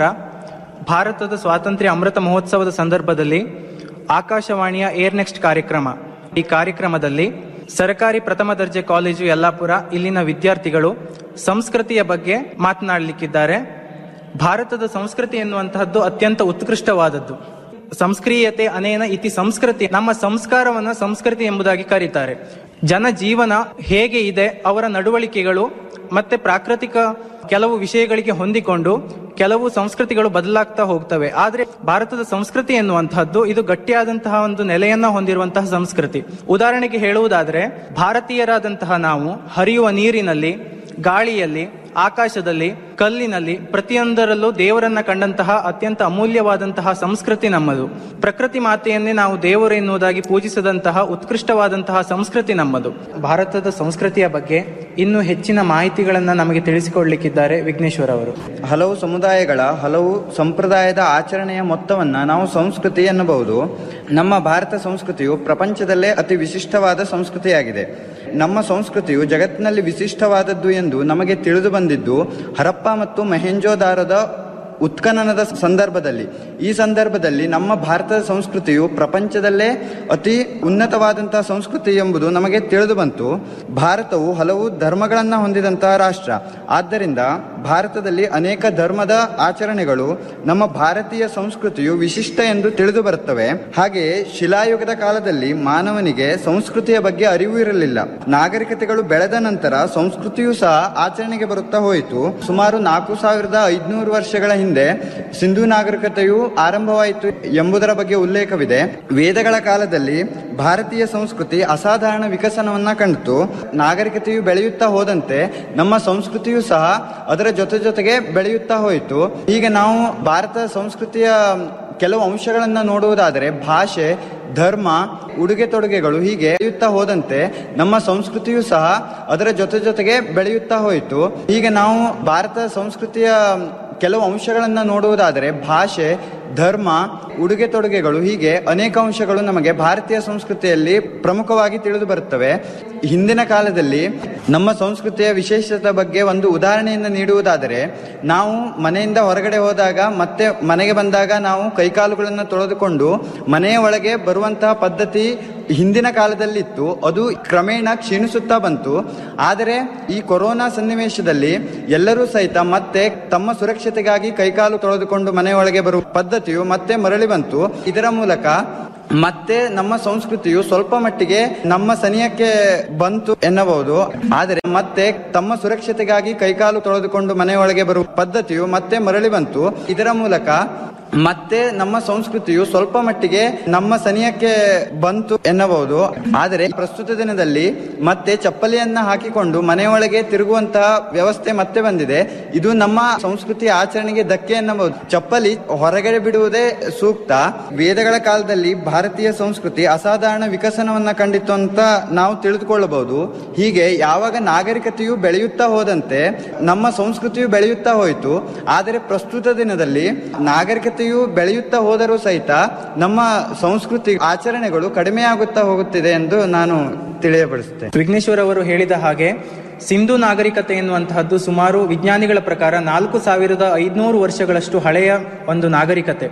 ಭಾರತದ ಸ್ವಾತಂತ್ರ್ಯ ಅಮೃತ ಮಹೋತ್ಸವದ ಸಂದರ್ಭದಲ್ಲಿ ಆಕಾಶವಾಣಿಯ ಏರ್ ನೆಕ್ಸ್ಟ್ ಕಾರ್ಯಕ್ರಮ ಈ ಕಾರ್ಯಕ್ರಮದಲ್ಲಿ ಸರ್ಕಾರಿ ಪ್ರಥಮ ದರ್ಜೆ ಕಾಲೇಜು ಯಲ್ಲಾಪುರ ಇಲ್ಲಿನ ವಿದ್ಯಾರ್ಥಿಗಳು ಸಂಸ್ಕೃತಿಯ ಬಗ್ಗೆ ಮಾತನಾಡಲಿಕ್ಕಿದ್ದಾರೆ ಭಾರತದ ಸಂಸ್ಕೃತಿ ಎನ್ನುವಂತಹದ್ದು ಅತ್ಯಂತ ಉತ್ಕೃಷ್ಟವಾದದ್ದು ಸಂಸ್ಕ್ರಿಯತೆ ಅನೇನ ಇತಿ ಸಂಸ್ಕೃತಿ ನಮ್ಮ ಸಂಸ್ಕಾರವನ್ನ ಸಂಸ್ಕೃತಿ ಎಂಬುದಾಗಿ ಕರೀತಾರೆ ಜನ ಜೀವನ ಹೇಗೆ ಇದೆ ಅವರ ನಡವಳಿಕೆಗಳು ಮತ್ತೆ ಪ್ರಾಕೃತಿಕ ಕೆಲವು ವಿಷಯಗಳಿಗೆ ಹೊಂದಿಕೊಂಡು ಕೆಲವು ಸಂಸ್ಕೃತಿಗಳು ಬದಲಾಗ್ತಾ ಹೋಗ್ತವೆ ಆದ್ರೆ ಭಾರತದ ಸಂಸ್ಕೃತಿ ಎನ್ನುವಂತಹದ್ದು ಇದು ಗಟ್ಟಿಯಾದಂತಹ ಒಂದು ನೆಲೆಯನ್ನ ಹೊಂದಿರುವಂತಹ ಸಂಸ್ಕೃತಿ ಉದಾಹರಣೆಗೆ ಹೇಳುವುದಾದ್ರೆ ಭಾರತೀಯರಾದಂತಹ ನಾವು ಹರಿಯುವ ನೀರಿನಲ್ಲಿ ಗಾಳಿಯಲ್ಲಿ ಆಕಾಶದಲ್ಲಿ ಕಲ್ಲಿನಲ್ಲಿ ಪ್ರತಿಯೊಂದರಲ್ಲೂ ದೇವರನ್ನ ಕಂಡಂತಹ ಅತ್ಯಂತ ಅಮೂಲ್ಯವಾದಂತಹ ಸಂಸ್ಕೃತಿ ನಮ್ಮದು ಪ್ರಕೃತಿ ಮಾತೆಯನ್ನೇ ನಾವು ದೇವರು ಎನ್ನುವುದಾಗಿ ಪೂಜಿಸದಂತಹ ಉತ್ಕೃಷ್ಟವಾದಂತಹ ಸಂಸ್ಕೃತಿ ನಮ್ಮದು ಭಾರತದ ಸಂಸ್ಕೃತಿಯ ಬಗ್ಗೆ ಇನ್ನೂ ಹೆಚ್ಚಿನ ಮಾಹಿತಿಗಳನ್ನ ನಮಗೆ ತಿಳಿಸಿಕೊಡ್ಲಿಕ್ಕಿದ್ದಾರೆ ವಿಘ್ನೇಶ್ವರ್ ಅವರು ಹಲವು ಸಮುದಾಯಗಳ ಹಲವು ಸಂಪ್ರದಾಯದ ಆಚರಣೆಯ ಮೊತ್ತವನ್ನ ನಾವು ಸಂಸ್ಕೃತಿ ಎನ್ನಬಹುದು ನಮ್ಮ ಭಾರತ ಸಂಸ್ಕೃತಿಯು ಪ್ರಪಂಚದಲ್ಲೇ ಅತಿ ವಿಶಿಷ್ಟವಾದ ಸಂಸ್ಕೃತಿಯಾಗಿದೆ ನಮ್ಮ ಸಂಸ್ಕೃತಿಯು ಜಗತ್ತಿನಲ್ಲಿ ವಿಶಿಷ್ಟವಾದದ್ದು ಎಂದು ನಮಗೆ ತಿಳಿದು ಬಂದಿದ್ದು ಹರಪ್ಪ ಮತ್ತು ಮಹೆಂಜೋದಾರದ ಉತ್ಖನನದ ಸಂದರ್ಭದಲ್ಲಿ ಈ ಸಂದರ್ಭದಲ್ಲಿ ನಮ್ಮ ಭಾರತದ ಸಂಸ್ಕೃತಿಯು ಪ್ರಪಂಚದಲ್ಲೇ ಅತಿ ಉನ್ನತವಾದಂತಹ ಸಂಸ್ಕೃತಿ ಎಂಬುದು ನಮಗೆ ತಿಳಿದು ಬಂತು ಭಾರತವು ಹಲವು ಧರ್ಮಗಳನ್ನು ಹೊಂದಿದಂತಹ ರಾಷ್ಟ್ರ ಆದ್ದರಿಂದ ಭಾರತದಲ್ಲಿ ಅನೇಕ ಧರ್ಮದ ಆಚರಣೆಗಳು ನಮ್ಮ ಭಾರತೀಯ ಸಂಸ್ಕೃತಿಯು ವಿಶಿಷ್ಟ ಎಂದು ತಿಳಿದು ಬರುತ್ತವೆ ಹಾಗೆಯೇ ಶಿಲಾಯುಗದ ಕಾಲದಲ್ಲಿ ಮಾನವನಿಗೆ ಸಂಸ್ಕೃತಿಯ ಬಗ್ಗೆ ಅರಿವು ಇರಲಿಲ್ಲ ನಾಗರಿಕತೆಗಳು ಬೆಳೆದ ನಂತರ ಸಂಸ್ಕೃತಿಯು ಸಹ ಆಚರಣೆಗೆ ಬರುತ್ತಾ ಹೋಯಿತು ಸುಮಾರು ನಾಲ್ಕು ಸಾವಿರದ ಐದುನೂರು ವರ್ಷಗಳ ಹಿಂದೆ ಸಿಂಧು ನಾಗರಿಕತೆಯು ಆರಂಭವಾಯಿತು ಎಂಬುದರ ಬಗ್ಗೆ ಉಲ್ಲೇಖವಿದೆ ವೇದಗಳ ಕಾಲದಲ್ಲಿ ಭಾರತೀಯ ಸಂಸ್ಕೃತಿ ಅಸಾಧಾರಣ ವಿಕಸನವನ್ನ ಕಂಡಿತು ನಾಗರಿಕತೆಯು ಬೆಳೆಯುತ್ತಾ ಹೋದಂತೆ ನಮ್ಮ ಸಂಸ್ಕೃತಿಯು ಸಹ ಅದರ ಜೊತೆ ಜೊತೆಗೆ ಬೆಳೆಯುತ್ತಾ ಹೋಯಿತು ಈಗ ನಾವು ಭಾರತ ಸಂಸ್ಕೃತಿಯ ಕೆಲವು ಅಂಶಗಳನ್ನ ನೋಡುವುದಾದರೆ ಭಾಷೆ ಧರ್ಮ ಉಡುಗೆ ತೊಡುಗೆಗಳು ಹೀಗೆ ಬೆಳೆಯುತ್ತಾ ಹೋದಂತೆ ನಮ್ಮ ಸಂಸ್ಕೃತಿಯು ಸಹ ಅದರ ಜೊತೆ ಜೊತೆಗೆ ಬೆಳೆಯುತ್ತಾ ಹೋಯಿತು ಈಗ ನಾವು ಭಾರತ ಸಂಸ್ಕೃತಿಯ ಕೆಲವು ಅಂಶಗಳನ್ನ ನೋಡುವುದಾದರೆ ಭಾಷೆ ಧರ್ಮ ಉಡುಗೆ ತೊಡುಗೆಗಳು ಹೀಗೆ ಅನೇಕ ಅಂಶಗಳು ನಮಗೆ ಭಾರತೀಯ ಸಂಸ್ಕೃತಿಯಲ್ಲಿ ಪ್ರಮುಖವಾಗಿ ತಿಳಿದು ಬರುತ್ತವೆ ಹಿಂದಿನ ಕಾಲದಲ್ಲಿ ನಮ್ಮ ಸಂಸ್ಕೃತಿಯ ವಿಶೇಷತೆ ಬಗ್ಗೆ ಒಂದು ಉದಾಹರಣೆಯನ್ನು ನೀಡುವುದಾದರೆ ನಾವು ಮನೆಯಿಂದ ಹೊರಗಡೆ ಹೋದಾಗ ಮತ್ತೆ ಮನೆಗೆ ಬಂದಾಗ ನಾವು ಕೈಕಾಲುಗಳನ್ನು ತೊಳೆದುಕೊಂಡು ಮನೆಯ ಒಳಗೆ ಬರುವಂತಹ ಪದ್ಧತಿ ಹಿಂದಿನ ಕಾಲದಲ್ಲಿತ್ತು ಅದು ಕ್ರಮೇಣ ಕ್ಷೀಣಿಸುತ್ತಾ ಬಂತು ಆದರೆ ಈ ಕೊರೋನಾ ಸನ್ನಿವೇಶದಲ್ಲಿ ಎಲ್ಲರೂ ಸಹಿತ ಮತ್ತೆ ತಮ್ಮ ಸುರಕ್ಷತೆಗಾಗಿ ಕೈಕಾಲು ತೊಳೆದುಕೊಂಡು ಮನೆಯೊಳಗೆ ಬರುವ ಪದ್ಧತಿಯು ಮತ್ತೆ ಮರಳಿ ಬಂತು ಇದರ ಮೂಲಕ ಮತ್ತೆ ನಮ್ಮ ಸಂಸ್ಕೃತಿಯು ಸ್ವಲ್ಪ ಮಟ್ಟಿಗೆ ನಮ್ಮ ಸನಿಯಕ್ಕೆ ಬಂತು ಎನ್ನಬಹುದು ಆದರೆ ಮತ್ತೆ ತಮ್ಮ ಸುರಕ್ಷತೆಗಾಗಿ ಕೈಕಾಲು ತೊಳೆದುಕೊಂಡು ಮನೆಯೊಳಗೆ ಬರುವ ಪದ್ಧತಿಯು ಮತ್ತೆ ಮರಳಿ ಬಂತು ಇದರ ಮೂಲಕ ಮತ್ತೆ ನಮ್ಮ ಸಂಸ್ಕೃತಿಯು ಸ್ವಲ್ಪ ಮಟ್ಟಿಗೆ ನಮ್ಮ ಸನಿಯಕ್ಕೆ ಬಂತು ಎನ್ನಬಹುದು ಆದರೆ ಪ್ರಸ್ತುತ ದಿನದಲ್ಲಿ ಮತ್ತೆ ಚಪ್ಪಲಿಯನ್ನ ಹಾಕಿಕೊಂಡು ಮನೆಯೊಳಗೆ ತಿರುಗುವಂತಹ ವ್ಯವಸ್ಥೆ ಮತ್ತೆ ಬಂದಿದೆ ಇದು ನಮ್ಮ ಸಂಸ್ಕೃತಿಯ ಆಚರಣೆಗೆ ಧಕ್ಕೆ ಎನ್ನಬಹುದು ಚಪ್ಪಲಿ ಹೊರಗಡೆ ಬಿಡುವುದೇ ಸೂಕ್ತ ವೇದಗಳ ಕಾಲದಲ್ಲಿ ಭಾರತೀಯ ಸಂಸ್ಕೃತಿ ಅಸಾಧಾರಣ ವಿಕಸನವನ್ನ ಕಂಡಿತ್ತು ಅಂತ ನಾವು ತಿಳಿದುಕೊಳ್ಳಬಹುದು ಹೀಗೆ ಯಾವಾಗ ನಾಗರಿಕತೆಯು ಬೆಳೆಯುತ್ತಾ ಹೋದಂತೆ ನಮ್ಮ ಸಂಸ್ಕೃತಿಯು ಬೆಳೆಯುತ್ತಾ ಹೋಯಿತು ಆದರೆ ಪ್ರಸ್ತುತ ದಿನದಲ್ಲಿ ನಾಗರಿಕತೆಯು ಬೆಳೆಯುತ್ತಾ ಹೋದರೂ ಸಹಿತ ನಮ್ಮ ಸಂಸ್ಕೃತಿ ಆಚರಣೆಗಳು ಕಡಿಮೆಯಾಗುತ್ತಾ ಹೋಗುತ್ತಿದೆ ಎಂದು ನಾನು ತಿಳಿಯಪಡಿಸುತ್ತೇನೆ ವಿಘ್ನೇಶ್ವರ್ ಅವರು ಹೇಳಿದ ಹಾಗೆ ಸಿಂಧು ನಾಗರಿಕತೆ ಎನ್ನುವಂತಹದ್ದು ಸುಮಾರು ವಿಜ್ಞಾನಿಗಳ ಪ್ರಕಾರ ನಾಲ್ಕು ಸಾವಿರದ ಐದುನೂರು ವರ್ಷಗಳಷ್ಟು ಹಳೆಯ ಒಂದು ನಾಗರಿಕತೆ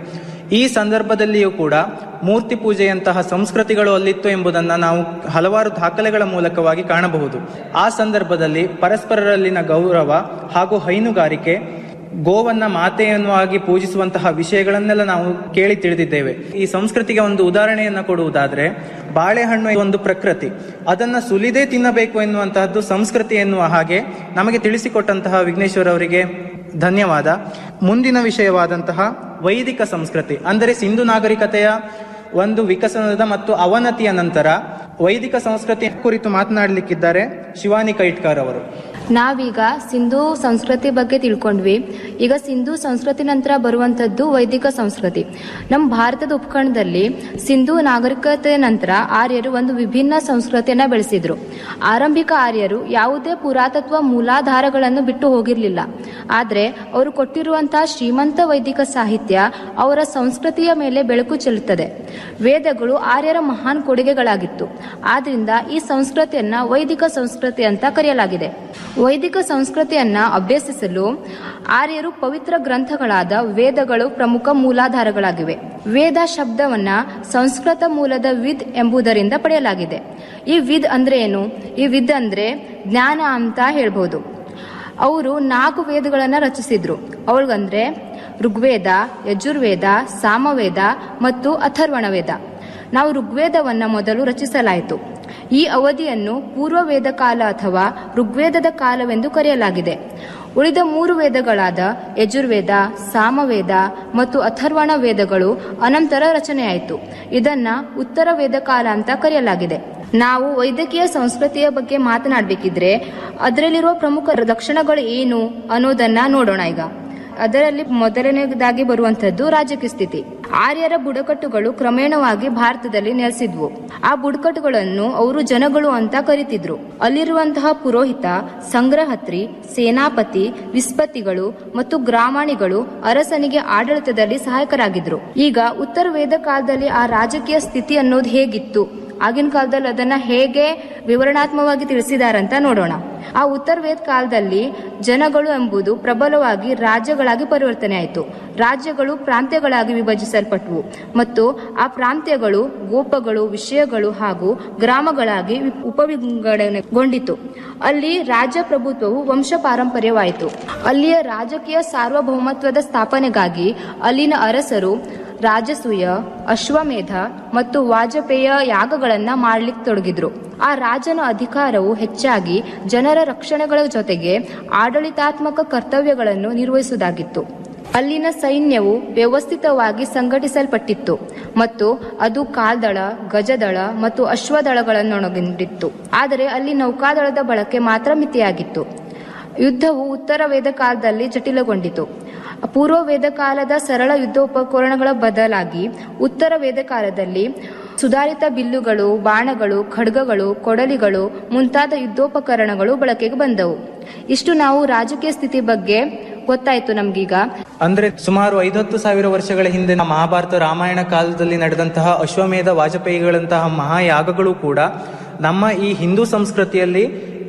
ಈ ಸಂದರ್ಭದಲ್ಲಿಯೂ ಕೂಡ ಮೂರ್ತಿ ಪೂಜೆಯಂತಹ ಸಂಸ್ಕೃತಿಗಳು ಅಲ್ಲಿತ್ತು ಎಂಬುದನ್ನು ನಾವು ಹಲವಾರು ದಾಖಲೆಗಳ ಮೂಲಕವಾಗಿ ಕಾಣಬಹುದು ಆ ಸಂದರ್ಭದಲ್ಲಿ ಪರಸ್ಪರರಲ್ಲಿನ ಗೌರವ ಹಾಗೂ ಹೈನುಗಾರಿಕೆ ಗೋವನ್ನ ಮಾತೆಯನ್ನಾಗಿ ಪೂಜಿಸುವಂತಹ ವಿಷಯಗಳನ್ನೆಲ್ಲ ನಾವು ಕೇಳಿ ತಿಳಿದಿದ್ದೇವೆ ಈ ಸಂಸ್ಕೃತಿಗೆ ಒಂದು ಉದಾಹರಣೆಯನ್ನ ಕೊಡುವುದಾದ್ರೆ ಬಾಳೆಹಣ್ಣು ಒಂದು ಪ್ರಕೃತಿ ಅದನ್ನ ಸುಲಿದೇ ತಿನ್ನಬೇಕು ಎನ್ನುವಂತಹದ್ದು ಸಂಸ್ಕೃತಿ ಎನ್ನುವ ಹಾಗೆ ನಮಗೆ ತಿಳಿಸಿಕೊಟ್ಟಂತಹ ವಿಘ್ನೇಶ್ವರ ಅವರಿಗೆ ಧನ್ಯವಾದ ಮುಂದಿನ ವಿಷಯವಾದಂತಹ ವೈದಿಕ ಸಂಸ್ಕೃತಿ ಅಂದರೆ ಸಿಂಧು ನಾಗರಿಕತೆಯ ಒಂದು ವಿಕಸನದ ಮತ್ತು ಅವನತಿಯ ನಂತರ ವೈದಿಕ ಸಂಸ್ಕೃತಿ ಕುರಿತು ಮಾತನಾಡಲಿಕ್ಕಿದ್ದಾರೆ ಶಿವಾನಿ ಕೈಟ್ಕರ್ ಅವರು ನಾವೀಗ ಸಿಂಧು ಸಂಸ್ಕೃತಿ ಬಗ್ಗೆ ತಿಳ್ಕೊಂಡ್ವಿ ಈಗ ಸಿಂಧು ಸಂಸ್ಕೃತಿ ನಂತರ ಬರುವಂತದ್ದು ವೈದಿಕ ಸಂಸ್ಕೃತಿ ನಮ್ಮ ಭಾರತದ ಉಪಖಂಡದಲ್ಲಿ ಸಿಂಧು ನಾಗರಿಕತೆ ನಂತರ ಆರ್ಯರು ಒಂದು ವಿಭಿನ್ನ ಸಂಸ್ಕೃತಿಯನ್ನ ಬೆಳೆಸಿದ್ರು ಆರಂಭಿಕ ಆರ್ಯರು ಯಾವುದೇ ಪುರಾತತ್ವ ಮೂಲಾಧಾರಗಳನ್ನು ಬಿಟ್ಟು ಹೋಗಿರಲಿಲ್ಲ ಆದರೆ ಅವರು ಕೊಟ್ಟಿರುವಂತಹ ಶ್ರೀಮಂತ ವೈದಿಕ ಸಾಹಿತ್ಯ ಅವರ ಸಂಸ್ಕೃತಿಯ ಮೇಲೆ ಬೆಳಕು ಚೆಲ್ಲುತ್ತದೆ ವೇದಗಳು ಆರ್ಯರ ಮಹಾನ್ ಕೊಡುಗೆಗಳಾಗಿತ್ತು ಆದ್ರಿಂದ ಈ ಸಂಸ್ಕೃತಿಯನ್ನ ವೈದಿಕ ಸಂಸ್ಕೃತಿ ಅಂತ ಕರೆಯಲಾಗಿದೆ ವೈದಿಕ ಸಂಸ್ಕೃತಿಯನ್ನ ಅಭ್ಯಸಿಸಲು ಆರ್ಯರು ಪವಿತ್ರ ಗ್ರಂಥಗಳಾದ ವೇದಗಳು ಪ್ರಮುಖ ಮೂಲಾಧಾರಗಳಾಗಿವೆ ವೇದ ಶಬ್ದವನ್ನ ಸಂಸ್ಕೃತ ಮೂಲದ ವಿದ್ ಎಂಬುದರಿಂದ ಪಡೆಯಲಾಗಿದೆ ಈ ವಿದ್ ಅಂದ್ರೆ ಏನು ಈ ವಿದ್ ಅಂದ್ರೆ ಜ್ಞಾನ ಅಂತ ಹೇಳ್ಬೋದು ಅವರು ನಾಲ್ಕು ವೇದಗಳನ್ನ ರಚಿಸಿದ್ರು ಅವಳಿಗಂದ್ರೆ ಋಗ್ವೇದ ಯಜುರ್ವೇದ ಸಾಮವೇದ ಮತ್ತು ಅಥರ್ವಣ ವೇದ ನಾವು ಋಗ್ವೇದವನ್ನ ಮೊದಲು ರಚಿಸಲಾಯಿತು ಈ ಅವಧಿಯನ್ನು ಪೂರ್ವ ವೇದ ಕಾಲ ಅಥವಾ ಋಗ್ವೇದದ ಕಾಲವೆಂದು ಕರೆಯಲಾಗಿದೆ ಉಳಿದ ಮೂರು ವೇದಗಳಾದ ಯಜುರ್ವೇದ ಸಾಮವೇದ ಮತ್ತು ಅಥರ್ವಣ ವೇದಗಳು ಅನಂತರ ರಚನೆಯಾಯಿತು ಇದನ್ನ ಉತ್ತರ ವೇದ ಕಾಲ ಅಂತ ಕರೆಯಲಾಗಿದೆ ನಾವು ವೈದ್ಯಕೀಯ ಸಂಸ್ಕೃತಿಯ ಬಗ್ಗೆ ಮಾತನಾಡಬೇಕಿದ್ರೆ ಅದರಲ್ಲಿರುವ ಪ್ರಮುಖ ಲಕ್ಷಣಗಳು ಏನು ಅನ್ನೋದನ್ನ ನೋಡೋಣ ಈಗ ಅದರಲ್ಲಿ ಮೊದಲನೇದಾಗಿ ಬರುವಂತದ್ದು ರಾಜಕೀಯ ಸ್ಥಿತಿ ಆರ್ಯರ ಬುಡಕಟ್ಟುಗಳು ಕ್ರಮೇಣವಾಗಿ ಭಾರತದಲ್ಲಿ ನೆಲೆಸಿದ್ವು ಆ ಬುಡಕಟ್ಟುಗಳನ್ನು ಅವರು ಜನಗಳು ಅಂತ ಕರಿತಿದ್ರು ಅಲ್ಲಿರುವಂತಹ ಪುರೋಹಿತ ಸಂಗ್ರಹತ್ರಿ ಸೇನಾಪತಿ ವಿಸ್ಪತಿಗಳು ಮತ್ತು ಗ್ರಾಮಾಣಿಗಳು ಅರಸನಿಗೆ ಆಡಳಿತದಲ್ಲಿ ಸಹಾಯಕರಾಗಿದ್ರು ಈಗ ಉತ್ತರ ವೇದ ಕಾಲದಲ್ಲಿ ಆ ರಾಜಕೀಯ ಸ್ಥಿತಿ ಅನ್ನೋದು ಹೇಗಿತ್ತು ಆಗಿನ ಕಾಲದಲ್ಲಿ ಅದನ್ನ ಹೇಗೆ ವಿವರಣಾತ್ಮಕವಾಗಿ ತಿಳಿಸಿದಾರಂತ ನೋಡೋಣ ಆ ಉತ್ತರ ವೇದ ಕಾಲದಲ್ಲಿ ಜನಗಳು ಎಂಬುದು ಪ್ರಬಲವಾಗಿ ರಾಜ್ಯಗಳಾಗಿ ಪರಿವರ್ತನೆ ಆಯಿತು ರಾಜ್ಯಗಳು ಪ್ರಾಂತ್ಯಗಳಾಗಿ ವಿಭಜಿಸಲ್ಪಟ್ಟವು ಮತ್ತು ಆ ಪ್ರಾಂತ್ಯಗಳು ಗೋಪಗಳು ವಿಷಯಗಳು ಹಾಗೂ ಗ್ರಾಮಗಳಾಗಿ ಉಪವಿಂಗಡಣೆಗೊಂಡಿತು ಅಲ್ಲಿ ರಾಜ್ಯ ಪ್ರಭುತ್ವವು ವಂಶ ಪಾರಂಪರ್ಯವಾಯಿತು ಅಲ್ಲಿಯ ರಾಜಕೀಯ ಸಾರ್ವಭೌಮತ್ವದ ಸ್ಥಾಪನೆಗಾಗಿ ಅಲ್ಲಿನ ಅರಸರು ರಾಜಸೂಯ ಅಶ್ವಮೇಧ ಮತ್ತು ವಾಜಪೇಯ ಯಾಗಗಳನ್ನ ಮಾಡ್ಲಿಕ್ಕೆ ತೊಡಗಿದ್ರು ಆ ರಾಜನ ಅಧಿಕಾರವು ಹೆಚ್ಚಾಗಿ ಜನರ ರಕ್ಷಣೆಗಳ ಜೊತೆಗೆ ಆಡಳಿತಾತ್ಮಕ ಕರ್ತವ್ಯಗಳನ್ನು ನಿರ್ವಹಿಸುವುದಾಗಿತ್ತು ಅಲ್ಲಿನ ಸೈನ್ಯವು ವ್ಯವಸ್ಥಿತವಾಗಿ ಸಂಘಟಿಸಲ್ಪಟ್ಟಿತ್ತು ಮತ್ತು ಅದು ಕಾಲ್ದಳ ಗಜದಳ ಮತ್ತು ಅಶ್ವದಳಗಳನ್ನೊಳಗೊಂಡಿತ್ತು ಆದರೆ ಅಲ್ಲಿ ನೌಕಾದಳದ ಬಳಕೆ ಮಾತ್ರ ಮಿತಿಯಾಗಿತ್ತು ಯುದ್ಧವು ಉತ್ತರ ವೇದ ಕಾಲದಲ್ಲಿ ಜಟಿಲಗೊಂಡಿತು ಪೂರ್ವ ವೇದ ಕಾಲದ ಸರಳ ಯುದ್ಧ ಉಪಕರಣಗಳ ಬದಲಾಗಿ ಉತ್ತರ ವೇದ ಕಾಲದಲ್ಲಿ ಸುಧಾರಿತ ಬಿಲ್ಲುಗಳು ಬಾಣಗಳು ಖಡ್ಗಗಳು ಕೊಡಲಿಗಳು ಮುಂತಾದ ಯುದ್ಧೋಪಕರಣಗಳು ಬಳಕೆಗೆ ಬಂದವು ಇಷ್ಟು ನಾವು ರಾಜಕೀಯ ಸ್ಥಿತಿ ಬಗ್ಗೆ ಗೊತ್ತಾಯ್ತು ನಮ್ಗೀಗ ಅಂದ್ರೆ ಸುಮಾರು ಐವತ್ತು ಸಾವಿರ ವರ್ಷಗಳ ಹಿಂದೆ ನಮ್ಮ ಮಹಾಭಾರತ ರಾಮಾಯಣ ಕಾಲದಲ್ಲಿ ನಡೆದಂತಹ ಅಶ್ವಮೇಧ ವಾಜಪೇಯಿಗಳಂತಹ ಮಹಾಯಾಗಗಳು ಕೂಡ ನಮ್ಮ ಈ ಹಿಂದೂ ಸಂಸ್ಕೃತಿಯಲ್ಲಿ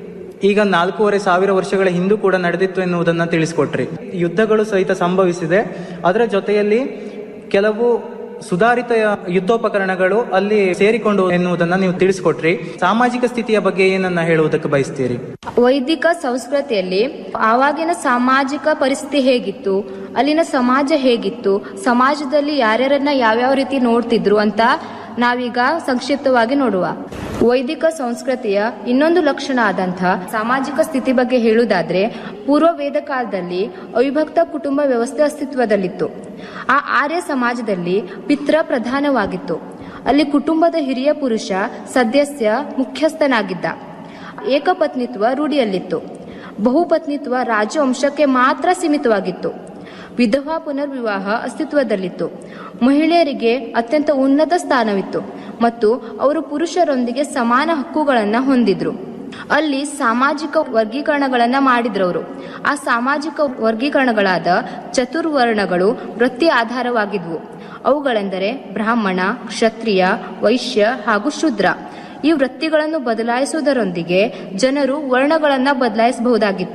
ಈಗ ನಾಲ್ಕೂವರೆ ಸಾವಿರ ವರ್ಷಗಳ ಹಿಂದೂ ಕೂಡ ನಡೆದಿತ್ತು ಎನ್ನುವುದನ್ನ ತಿಳಿಸ್ಕೊಟ್ರಿ ಯುದ್ಧಗಳು ಸಹಿತ ಸಂಭವಿಸಿದೆ ಅದರ ಜೊತೆಯಲ್ಲಿ ಕೆಲವು ಸುಧಾರಿತ ಯುದ್ಧೋಪಕರಣಗಳು ಅಲ್ಲಿ ಸೇರಿಕೊಂಡು ಎನ್ನುವುದನ್ನ ನೀವು ತಿಳಿಸ್ಕೊಟ್ರಿ ಸಾಮಾಜಿಕ ಸ್ಥಿತಿಯ ಬಗ್ಗೆ ಏನನ್ನ ಹೇಳುವುದಕ್ಕೆ ಬಯಸ್ತೀರಿ ವೈದಿಕ ಸಂಸ್ಕೃತಿಯಲ್ಲಿ ಆವಾಗಿನ ಸಾಮಾಜಿಕ ಪರಿಸ್ಥಿತಿ ಹೇಗಿತ್ತು ಅಲ್ಲಿನ ಸಮಾಜ ಹೇಗಿತ್ತು ಸಮಾಜದಲ್ಲಿ ಯಾರ್ಯಾರನ್ನ ಯಾವ್ಯಾವ ರೀತಿ ನೋಡ್ತಿದ್ರು ಅಂತ ನಾವೀಗ ಸಂಕ್ಷಿಪ್ತವಾಗಿ ನೋಡುವ ವೈದಿಕ ಸಂಸ್ಕೃತಿಯ ಇನ್ನೊಂದು ಲಕ್ಷಣ ಆದಂಥ ಸಾಮಾಜಿಕ ಸ್ಥಿತಿ ಬಗ್ಗೆ ಹೇಳುವುದಾದ್ರೆ ಪೂರ್ವ ವೇದ ಕಾಲದಲ್ಲಿ ಅವಿಭಕ್ತ ಕುಟುಂಬ ವ್ಯವಸ್ಥೆ ಅಸ್ತಿತ್ವದಲ್ಲಿತ್ತು ಆ ಆರ್ಯ ಸಮಾಜದಲ್ಲಿ ಪಿತ್ರ ಪ್ರಧಾನವಾಗಿತ್ತು ಅಲ್ಲಿ ಕುಟುಂಬದ ಹಿರಿಯ ಪುರುಷ ಸದಸ್ಯ ಮುಖ್ಯಸ್ಥನಾಗಿದ್ದ ಏಕಪತ್ನಿತ್ವ ರೂಢಿಯಲ್ಲಿತ್ತು ಬಹುಪತ್ನಿತ್ವ ರಾಜವಂಶಕ್ಕೆ ಮಾತ್ರ ಸೀಮಿತವಾಗಿತ್ತು ವಿಧವಾ ಪುನರ್ವಿವಾಹ ಅಸ್ತಿತ್ವದಲ್ಲಿತ್ತು ಮಹಿಳೆಯರಿಗೆ ಅತ್ಯಂತ ಉನ್ನತ ಸ್ಥಾನವಿತ್ತು ಮತ್ತು ಅವರು ಪುರುಷರೊಂದಿಗೆ ಸಮಾನ ಹಕ್ಕುಗಳನ್ನು ಹೊಂದಿದ್ರು ಅಲ್ಲಿ ಸಾಮಾಜಿಕ ವರ್ಗೀಕರಣಗಳನ್ನ ಮಾಡಿದ್ರವರು ಆ ಸಾಮಾಜಿಕ ವರ್ಗೀಕರಣಗಳಾದ ಚತುರ್ವರ್ಣಗಳು ವೃತ್ತಿ ಆಧಾರವಾಗಿದ್ವು ಅವುಗಳೆಂದರೆ ಬ್ರಾಹ್ಮಣ ಕ್ಷತ್ರಿಯ ವೈಶ್ಯ ಹಾಗೂ ಶೂದ್ರ ಈ ವೃತ್ತಿಗಳನ್ನು ಬದಲಾಯಿಸುವುದರೊಂದಿಗೆ ಜನರು ವರ್ಣಗಳನ್ನ ಬದಲಾಯಿಸಬಹುದಾಗಿತ್ತು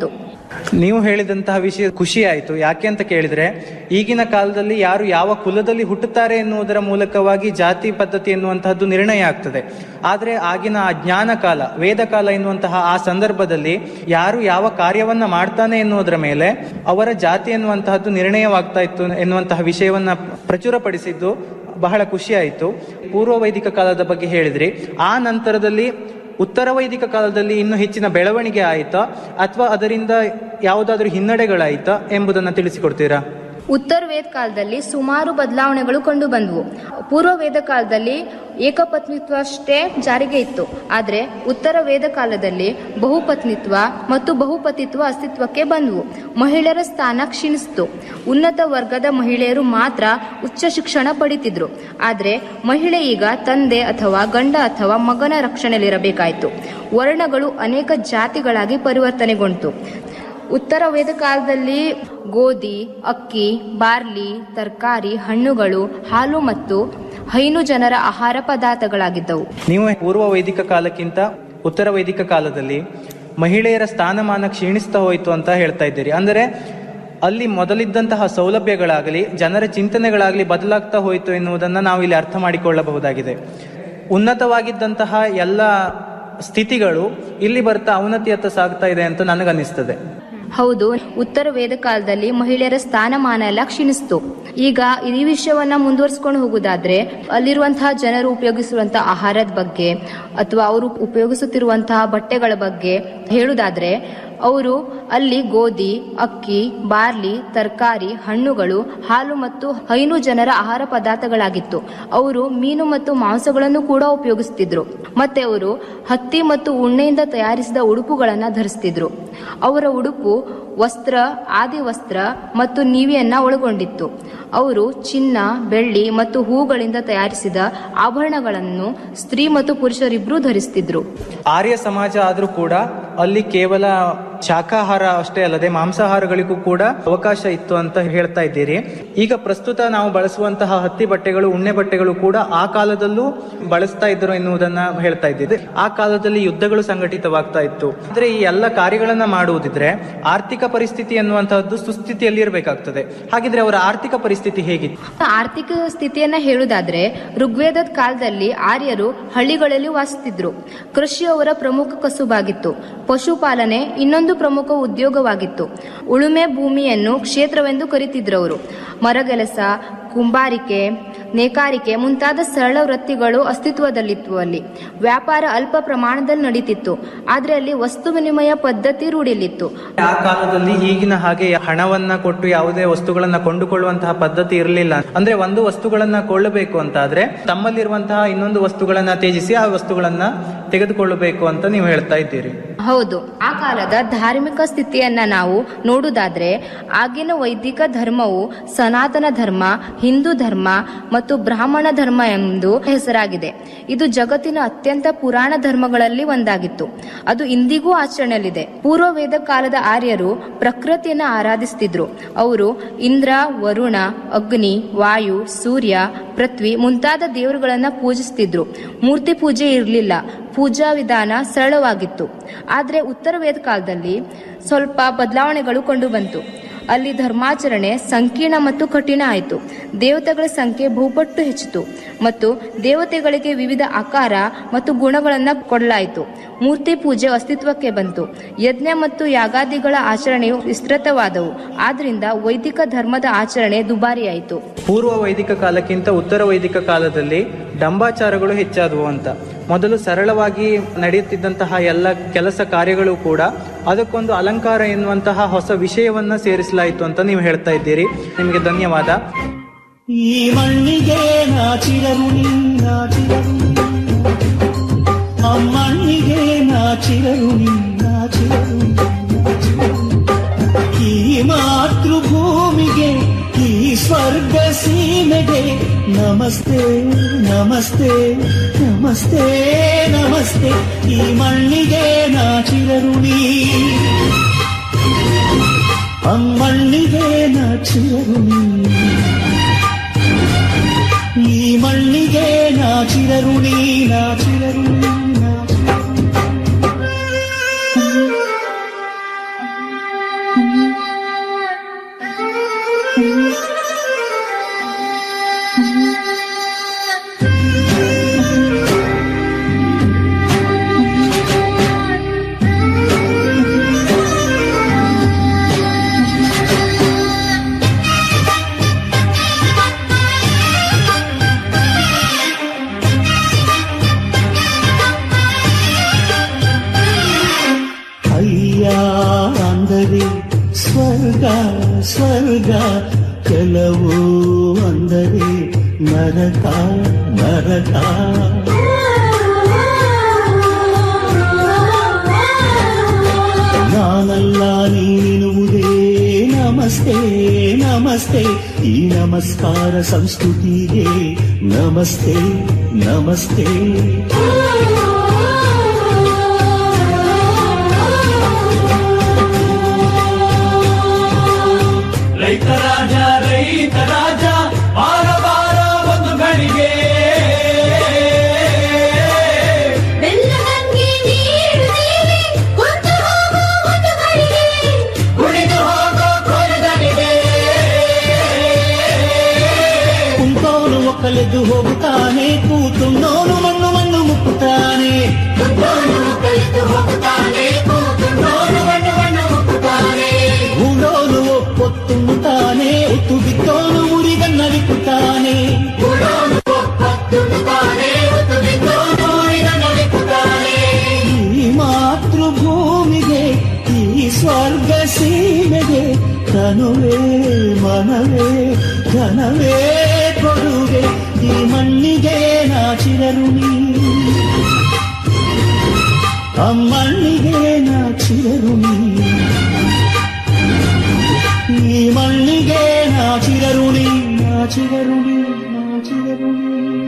ನೀವು ಹೇಳಿದಂತಹ ವಿಷಯ ಖುಷಿ ಆಯಿತು ಯಾಕೆ ಅಂತ ಕೇಳಿದ್ರೆ ಈಗಿನ ಕಾಲದಲ್ಲಿ ಯಾರು ಯಾವ ಕುಲದಲ್ಲಿ ಹುಟ್ಟುತ್ತಾರೆ ಎನ್ನುವುದರ ಮೂಲಕವಾಗಿ ಜಾತಿ ಪದ್ಧತಿ ಎನ್ನುವಂತಹದ್ದು ನಿರ್ಣಯ ಆಗ್ತದೆ ಆದರೆ ಆಗಿನ ಆ ಜ್ಞಾನ ಕಾಲ ವೇದ ಕಾಲ ಎನ್ನುವಂತಹ ಆ ಸಂದರ್ಭದಲ್ಲಿ ಯಾರು ಯಾವ ಕಾರ್ಯವನ್ನ ಮಾಡ್ತಾನೆ ಎನ್ನುವುದರ ಮೇಲೆ ಅವರ ಜಾತಿ ಎನ್ನುವಂತಹದ್ದು ನಿರ್ಣಯವಾಗ್ತಾ ಇತ್ತು ಎನ್ನುವಂತಹ ವಿಷಯವನ್ನ ಪ್ರಚುರಪಡಿಸಿದ್ದು ಬಹಳ ಖುಷಿ ಆಯಿತು ಪೂರ್ವ ವೈದಿಕ ಕಾಲದ ಬಗ್ಗೆ ಹೇಳಿದ್ರಿ ಆ ನಂತರದಲ್ಲಿ ಉತ್ತರ ವೈದಿಕ ಕಾಲದಲ್ಲಿ ಇನ್ನೂ ಹೆಚ್ಚಿನ ಬೆಳವಣಿಗೆ ಆಯಿತಾ ಅಥವಾ ಅದರಿಂದ ಯಾವುದಾದ್ರೂ ಹಿನ್ನಡೆಗಳಾಯಿತಾ ಎಂಬುದನ್ನು ತಿಳಿಸಿಕೊಡ್ತೀರಾ ಉತ್ತರ ವೇದ ಕಾಲದಲ್ಲಿ ಸುಮಾರು ಬದಲಾವಣೆಗಳು ಕಂಡು ಬಂದವು ಪೂರ್ವ ವೇದ ಕಾಲದಲ್ಲಿ ಏಕಪತ್ನಿತ್ವ ಅಷ್ಟೇ ಜಾರಿಗೆ ಇತ್ತು ಆದರೆ ಉತ್ತರ ವೇದ ಕಾಲದಲ್ಲಿ ಬಹುಪತ್ನಿತ್ವ ಮತ್ತು ಬಹುಪತಿತ್ವ ಅಸ್ತಿತ್ವಕ್ಕೆ ಬಂದವು ಮಹಿಳೆಯರ ಸ್ಥಾನ ಕ್ಷೀಣಿಸಿತು ಉನ್ನತ ವರ್ಗದ ಮಹಿಳೆಯರು ಮಾತ್ರ ಉಚ್ಚ ಶಿಕ್ಷಣ ಪಡಿತಿದ್ರು ಆದರೆ ಮಹಿಳೆ ಈಗ ತಂದೆ ಅಥವಾ ಗಂಡ ಅಥವಾ ಮಗನ ರಕ್ಷಣೆಯಲ್ಲಿರಬೇಕಾಯಿತು ವರ್ಣಗಳು ಅನೇಕ ಜಾತಿಗಳಾಗಿ ಪರಿವರ್ತನೆಗೊಂಡಿತು ಉತ್ತರ ವೇದ ಕಾಲದಲ್ಲಿ ಗೋಧಿ ಅಕ್ಕಿ ಬಾರ್ಲಿ ತರಕಾರಿ ಹಣ್ಣುಗಳು ಹಾಲು ಮತ್ತು ಹೈನು ಜನರ ಆಹಾರ ಪದಾರ್ಥಗಳಾಗಿದ್ದವು ನೀವು ಪೂರ್ವ ವೈದಿಕ ಕಾಲಕ್ಕಿಂತ ಉತ್ತರ ವೈದಿಕ ಕಾಲದಲ್ಲಿ ಮಹಿಳೆಯರ ಸ್ಥಾನಮಾನ ಕ್ಷೀಣಿಸ್ತಾ ಹೋಯಿತು ಅಂತ ಹೇಳ್ತಾ ಇದ್ದೀರಿ ಅಂದರೆ ಅಲ್ಲಿ ಮೊದಲಿದ್ದಂತಹ ಸೌಲಭ್ಯಗಳಾಗಲಿ ಜನರ ಚಿಂತನೆಗಳಾಗಲಿ ಬದಲಾಗ್ತಾ ಹೋಯಿತು ಎನ್ನುವುದನ್ನು ನಾವು ಇಲ್ಲಿ ಅರ್ಥ ಮಾಡಿಕೊಳ್ಳಬಹುದಾಗಿದೆ ಉನ್ನತವಾಗಿದ್ದಂತಹ ಎಲ್ಲ ಸ್ಥಿತಿಗಳು ಇಲ್ಲಿ ಬರ್ತಾ ಅವನತಿಯತ್ತ ಸಾಗ್ತಾ ಇದೆ ಅಂತ ನನಗನ್ನಿಸ್ತದೆ ಹೌದು ಉತ್ತರ ವೇದ ಕಾಲದಲ್ಲಿ ಮಹಿಳೆಯರ ಸ್ಥಾನಮಾನ ಎಲ್ಲ ಕ್ಷೀಣಿಸ್ತು ಈಗ ಈ ವಿಷಯವನ್ನ ಮುಂದುವರಿಸಿಕೊಂಡು ಹೋಗುದಾದ್ರೆ ಅಲ್ಲಿರುವಂತಹ ಜನರು ಉಪಯೋಗಿಸುವಂತಹ ಆಹಾರದ ಬಗ್ಗೆ ಅಥವಾ ಅವರು ಉಪಯೋಗಿಸುತ್ತಿರುವಂತಹ ಬಟ್ಟೆಗಳ ಬಗ್ಗೆ ಹೇಳುದಾದ್ರೆ ಅವರು ಅಲ್ಲಿ ಗೋಧಿ ಅಕ್ಕಿ ಬಾರ್ಲಿ ತರಕಾರಿ ಹಣ್ಣುಗಳು ಹಾಲು ಮತ್ತು ಹೈನು ಜನರ ಆಹಾರ ಪದಾರ್ಥಗಳಾಗಿತ್ತು ಅವರು ಮೀನು ಮತ್ತು ಮಾಂಸಗಳನ್ನು ಕೂಡ ಉಪಯೋಗಿಸುತ್ತಿದ್ರು ಮತ್ತೆ ಅವರು ಹತ್ತಿ ಮತ್ತು ಉಣ್ಣೆಯಿಂದ ತಯಾರಿಸಿದ ಉಡುಪುಗಳನ್ನ ಧರಿಸ್ತಿದ್ರು ಅವರ ಉಡುಪು ವಸ್ತ್ರ ಆದಿ ವಸ್ತ್ರ ಮತ್ತು ನೀವಿಯನ್ನ ಒಳಗೊಂಡಿತ್ತು ಅವರು ಚಿನ್ನ ಬೆಳ್ಳಿ ಮತ್ತು ಹೂಗಳಿಂದ ತಯಾರಿಸಿದ ಆಭರಣಗಳನ್ನು ಸ್ತ್ರೀ ಮತ್ತು ಪುರುಷರಿಬ್ಬರೂ ಧರಿಸ್ತಿದ್ರು ಆರ್ಯ ಸಮಾಜ ಆದರೂ ಕೂಡ ಅಲ್ಲಿ ಕೇವಲ ಶಾಖಾಹಾರ ಅಷ್ಟೇ ಅಲ್ಲದೆ ಮಾಂಸಾಹಾರಗಳಿಗೂ ಕೂಡ ಅವಕಾಶ ಇತ್ತು ಅಂತ ಹೇಳ್ತಾ ಇದ್ದೀರಿ ಈಗ ಪ್ರಸ್ತುತ ನಾವು ಬಳಸುವಂತಹ ಹತ್ತಿ ಬಟ್ಟೆಗಳು ಉಣ್ಣೆ ಬಟ್ಟೆಗಳು ಕೂಡ ಆ ಕಾಲದಲ್ಲೂ ಬಳಸ್ತಾ ಇದ್ರು ಎನ್ನುವುದನ್ನ ಹೇಳ್ತಾ ಇದ್ದಿದೆ ಆ ಕಾಲದಲ್ಲಿ ಯುದ್ಧಗಳು ಸಂಘಟಿತವಾಗ್ತಾ ಇತ್ತು ಆದ್ರೆ ಈ ಎಲ್ಲ ಕಾರ್ಯಗಳನ್ನ ಮಾಡುವುದಿದ್ರೆ ಆರ್ಥಿಕ ಪರಿಸ್ಥಿತಿ ಎನ್ನುವಂತಹದ್ದು ಸುಸ್ಥಿತಿಯಲ್ಲಿ ಇರಬೇಕಾಗ್ತದೆ ಹಾಗಿದ್ರೆ ಅವರ ಆರ್ಥಿಕ ಪರಿಸ್ಥಿತಿ ಹೇಗಿತ್ತು ಆರ್ಥಿಕ ಸ್ಥಿತಿಯನ್ನ ಹೇಳುವುದಾದ್ರೆ ಋಗ್ವೇದದ ಕಾಲದಲ್ಲಿ ಆರ್ಯರು ಹಳ್ಳಿಗಳಲ್ಲಿ ವಾಸಿಸ್ತಿದ್ರು ಕೃಷಿ ಅವರ ಪ್ರಮುಖ ಕಸುಬಾಗಿತ್ತು ಪಶುಪಾಲನೆ ಇನ್ನೊಂದು ಪ್ರಮುಖ ಉದ್ಯೋಗವಾಗಿತ್ತು ಉಳುಮೆ ಭೂಮಿಯನ್ನು ಕ್ಷೇತ್ರವೆಂದು ಕರೀತಿದ್ರು ಅವರು ಮರಗೆಲಸ ಕುಂಬಾರಿಕೆ ನೇಕಾರಿಕೆ ಮುಂತಾದ ಸರಳ ವೃತ್ತಿಗಳು ಅಸ್ತಿತ್ವದಲ್ಲಿತ್ತು ಅಲ್ಲಿ ವ್ಯಾಪಾರ ಅಲ್ಪ ಪ್ರಮಾಣದಲ್ಲಿ ನಡೀತಿತ್ತು ಆದ್ರೆ ಅಲ್ಲಿ ವಸ್ತು ವಿನಿಮಯ ಪದ್ಧತಿ ರೂಢಿಲಿತ್ತು ಆ ಕಾಲದಲ್ಲಿ ಈಗಿನ ಹಾಗೆ ಹಣವನ್ನ ಕೊಟ್ಟು ಯಾವುದೇ ವಸ್ತುಗಳನ್ನ ಕೊಂಡುಕೊಳ್ಳುವಂತಹ ಪದ್ಧತಿ ಇರಲಿಲ್ಲ ಅಂದ್ರೆ ಒಂದು ವಸ್ತುಗಳನ್ನ ಕೊಳ್ಳಬೇಕು ಅಂತಾದ್ರೆ ತಮ್ಮಲ್ಲಿರುವಂತಹ ಇನ್ನೊಂದು ವಸ್ತುಗಳನ್ನ ತ್ಯಜಿಸಿ ಆ ವಸ್ತುಗಳನ್ನ ತೆಗೆದುಕೊಳ್ಳಬೇಕು ಅಂತ ನೀವು ಹೇಳ್ತಾ ಇದ್ದೀರಿ ಹೌದು ಆ ಕಾಲದ ಧಾರ್ಮಿಕ ಸ್ಥಿತಿಯನ್ನ ನಾವು ನೋಡುವುದಾದ್ರೆ ಆಗಿನ ವೈದಿಕ ಧರ್ಮವು ಸನಾತನ ಧರ್ಮ ಹಿಂದೂ ಧರ್ಮ ಮತ್ತು ಬ್ರಾಹ್ಮಣ ಧರ್ಮ ಎಂದು ಹೆಸರಾಗಿದೆ ಇದು ಜಗತ್ತಿನ ಅತ್ಯಂತ ಪುರಾಣ ಧರ್ಮಗಳಲ್ಲಿ ಒಂದಾಗಿತ್ತು ಅದು ಇಂದಿಗೂ ಆಚರಣೆಯಲ್ಲಿದೆ ಪೂರ್ವ ವೇದ ಕಾಲದ ಆರ್ಯರು ಪ್ರಕೃತಿಯನ್ನ ಆರಾಧಿಸ್ತಿದ್ರು ಅವರು ಇಂದ್ರ ವರುಣ ಅಗ್ನಿ ವಾಯು ಸೂರ್ಯ ಪೃಥ್ವಿ ಮುಂತಾದ ದೇವರುಗಳನ್ನ ಪೂಜಿಸ್ತಿದ್ರು ಮೂರ್ತಿ ಪೂಜೆ ಇರಲಿಲ್ಲ ಪೂಜಾ ವಿಧಾನ ಸರಳವಾಗಿತ್ತು ಆದರೆ ಉತ್ತರ ವೇದ ಕಾಲದಲ್ಲಿ ಸ್ವಲ್ಪ ಬದಲಾವಣೆಗಳು ಕಂಡು ಬಂತು ಅಲ್ಲಿ ಧರ್ಮಾಚರಣೆ ಸಂಕೀರ್ಣ ಮತ್ತು ಕಠಿಣ ಆಯಿತು ದೇವತೆಗಳ ಸಂಖ್ಯೆ ಬಹುಪಟ್ಟು ಹೆಚ್ಚಿತು ಮತ್ತು ದೇವತೆಗಳಿಗೆ ವಿವಿಧ ಆಕಾರ ಮತ್ತು ಗುಣಗಳನ್ನು ಕೊಡಲಾಯಿತು ಮೂರ್ತಿ ಪೂಜೆ ಅಸ್ತಿತ್ವಕ್ಕೆ ಬಂತು ಯಜ್ಞ ಮತ್ತು ಯಾಗಾದಿಗಳ ಆಚರಣೆಯು ವಿಸ್ತೃತವಾದವು ಆದ್ರಿಂದ ವೈದಿಕ ಧರ್ಮದ ಆಚರಣೆ ದುಬಾರಿಯಾಯಿತು ಪೂರ್ವ ವೈದಿಕ ಕಾಲಕ್ಕಿಂತ ಉತ್ತರ ವೈದಿಕ ಕಾಲದಲ್ಲಿ ಡಂಬಾಚಾರಗಳು ಹೆಚ್ಚಾದವು ಅಂತ ಮೊದಲು ಸರಳವಾಗಿ ನಡೆಯುತ್ತಿದ್ದಂತಹ ಎಲ್ಲ ಕೆಲಸ ಕಾರ್ಯಗಳು ಕೂಡ ಅದಕ್ಕೊಂದು ಅಲಂಕಾರ ಎನ್ನುವಂತಹ ಹೊಸ ವಿಷಯವನ್ನ ಸೇರಿಸಲಾಯಿತು ಅಂತ ನೀವು ಹೇಳ್ತಾ ಇದ್ದೀರಿ ನಿಮಗೆ ಧನ್ಯವಾದ ಈ ಮಣ್ಣಿಗೆ ನಾಚಿರರು ನಾಚಿರರು ಆ ಮಣ್ಣಿಗೆ ನಾಚಿರರು ನಾಚಿರರು ಈ ಮಾತೃಭೂಮಿಗೆ ಈ ಸ್ವರ್ಗ ಸೀಮೆಗೆ ನಮಸ್ತೆ ನಮಸ್ತೆ ನಮಸ್ತೆ ನಮಸ್ತೆ ಈ ಮಣ್ಣಿಗೆ ನಾಚಿರರು ಅಮ್ಮಣ್ಣಿಗೆ ನಾಚಿರರು ಈ ಮಣ್ಣಿಗೆ ನಾಚಿರರು ನಾಚಿರರು ಸ್ವರ್ಗ ಕೆಲವು ಅಂದರೆ ನರಕ ನರಕ ನಾನಲ್ಲ ನೀನುವುದೇ ನಮಸ್ತೆ ನಮಸ್ತೆ ಈ ನಮಸ್ಕಾರ ಸಂಸ್ಕೃತಿಗೆ ನಮಸ್ತೆ ನಮಸ್ತೆ ರೈತ ರಾಜ ರೈತ ರಾಜ ಬಾರ ಬಾರ ಒಂದು ಗಳಿಗೆ ಬೆಲ್ಲದಂಗೆ ನೀಡುತ್ತೀವಿ ಕೊಂಡು ಹೋಗೋ ಒಂದು ಗಳಿಗೆ ಕುಣಿದು ಹೋಗೋ ಕೊರದನಿಗೆ ಕುಂತೋನು ಒಕ್ಕಲೆದ್ದು ಹೋಗುತ್ತಾನೆ ಕೂತುಣ್ಣೋನು ಮಣ್ಣು ಮಣ್ಣು ಮುಕ್ಕುತ್ತಾನೆ ಕಲಿತು ಹೋಗುತ್ತಾನೆ ಕೂತುಂಡೋನು ಮಣ್ಣು ಮಣ್ಣು ಮುಕ್ಕುತ್ತಾನೆ ಉಡೋನು ಒಪ್ಪೊತ್ತುಣ್ಣುತ್ತಾನೆ ಉತ್ತು ಬಿತ್ತೋನು ಮುರಿಗನ್ನ ಬಿಕ್ಕುತ್ತಾನೆ ಉಡೋನು ಒಪ್ಪತ್ತುಂಡುತ್ತಾನೆ ಉತ್ತು ಬಿದ್ದೋನು ಇದನ್ನು ಬಿಕ್ಕುತ್ತಾನೆ ಈ ಮಾತೃಭೂಮಿಗೆ ಈ ಸ್ವರ್ಗ ಸೀಮೆಗೆ ತನುವೇ ಮನವೇ ಧನವೇ ಕೊಡುಗೆ ಈ ಮಣ್ಣಿಗೆ ನಾಚಿರರುಣಿ ಅಮ್ಮಣ್ಣಿಗೆ ನಾಚಿರರುಣಿ ಈ ಮಣ್ಣಿಗೆ ನಾಚಿರರುಣಿ ನಾಚಿರರುಣಿ ನಾಚಿರರುಣಿ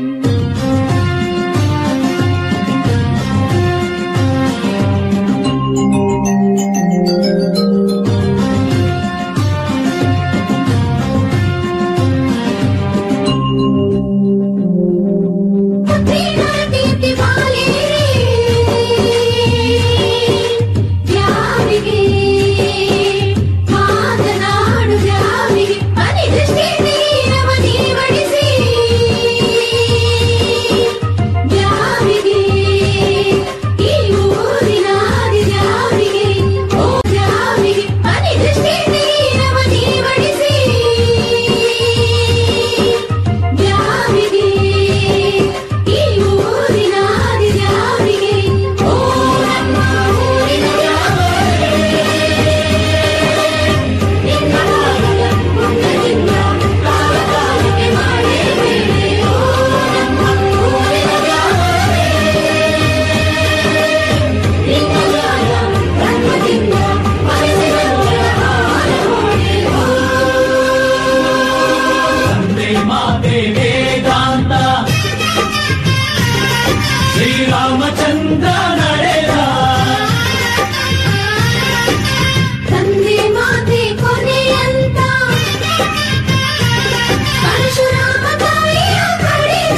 ಕೀರ್ತಿ ಬಾಲೆ ಯಾರಿಗೆ ಮಾತನಾಡು ಯಾರಿಗೆ ಅನಿದೃಷ್ಟಿ ನೀರವನಿ ಬಡಿಸಿ ಯಾರಿಗೆ ಈ ಊರಿನ ಯಾರಿಗೆ ಓ ಯಾರಿಗೆ ಅನಿದೃಷ್ಟಿ ನೀರವನಿ ಬಡಿಸಿ ಯಾರಿಗೆ ಈ ಊರಿನ ಯಾರಿಗೆ ಓ ನಮ್ಮ ಊರಿನ ತಂದೆ ಮಾತೆ ವೇದಾಂತ ಶ್ರೀರಾಮಚಂದ್ರ ನಡೆದ ತಂದೆ ಮಾತೆ ಕೊನೆಯಂತ ಪರಶುರಾಮ ತಾಯಿಯ ಪಡೆದ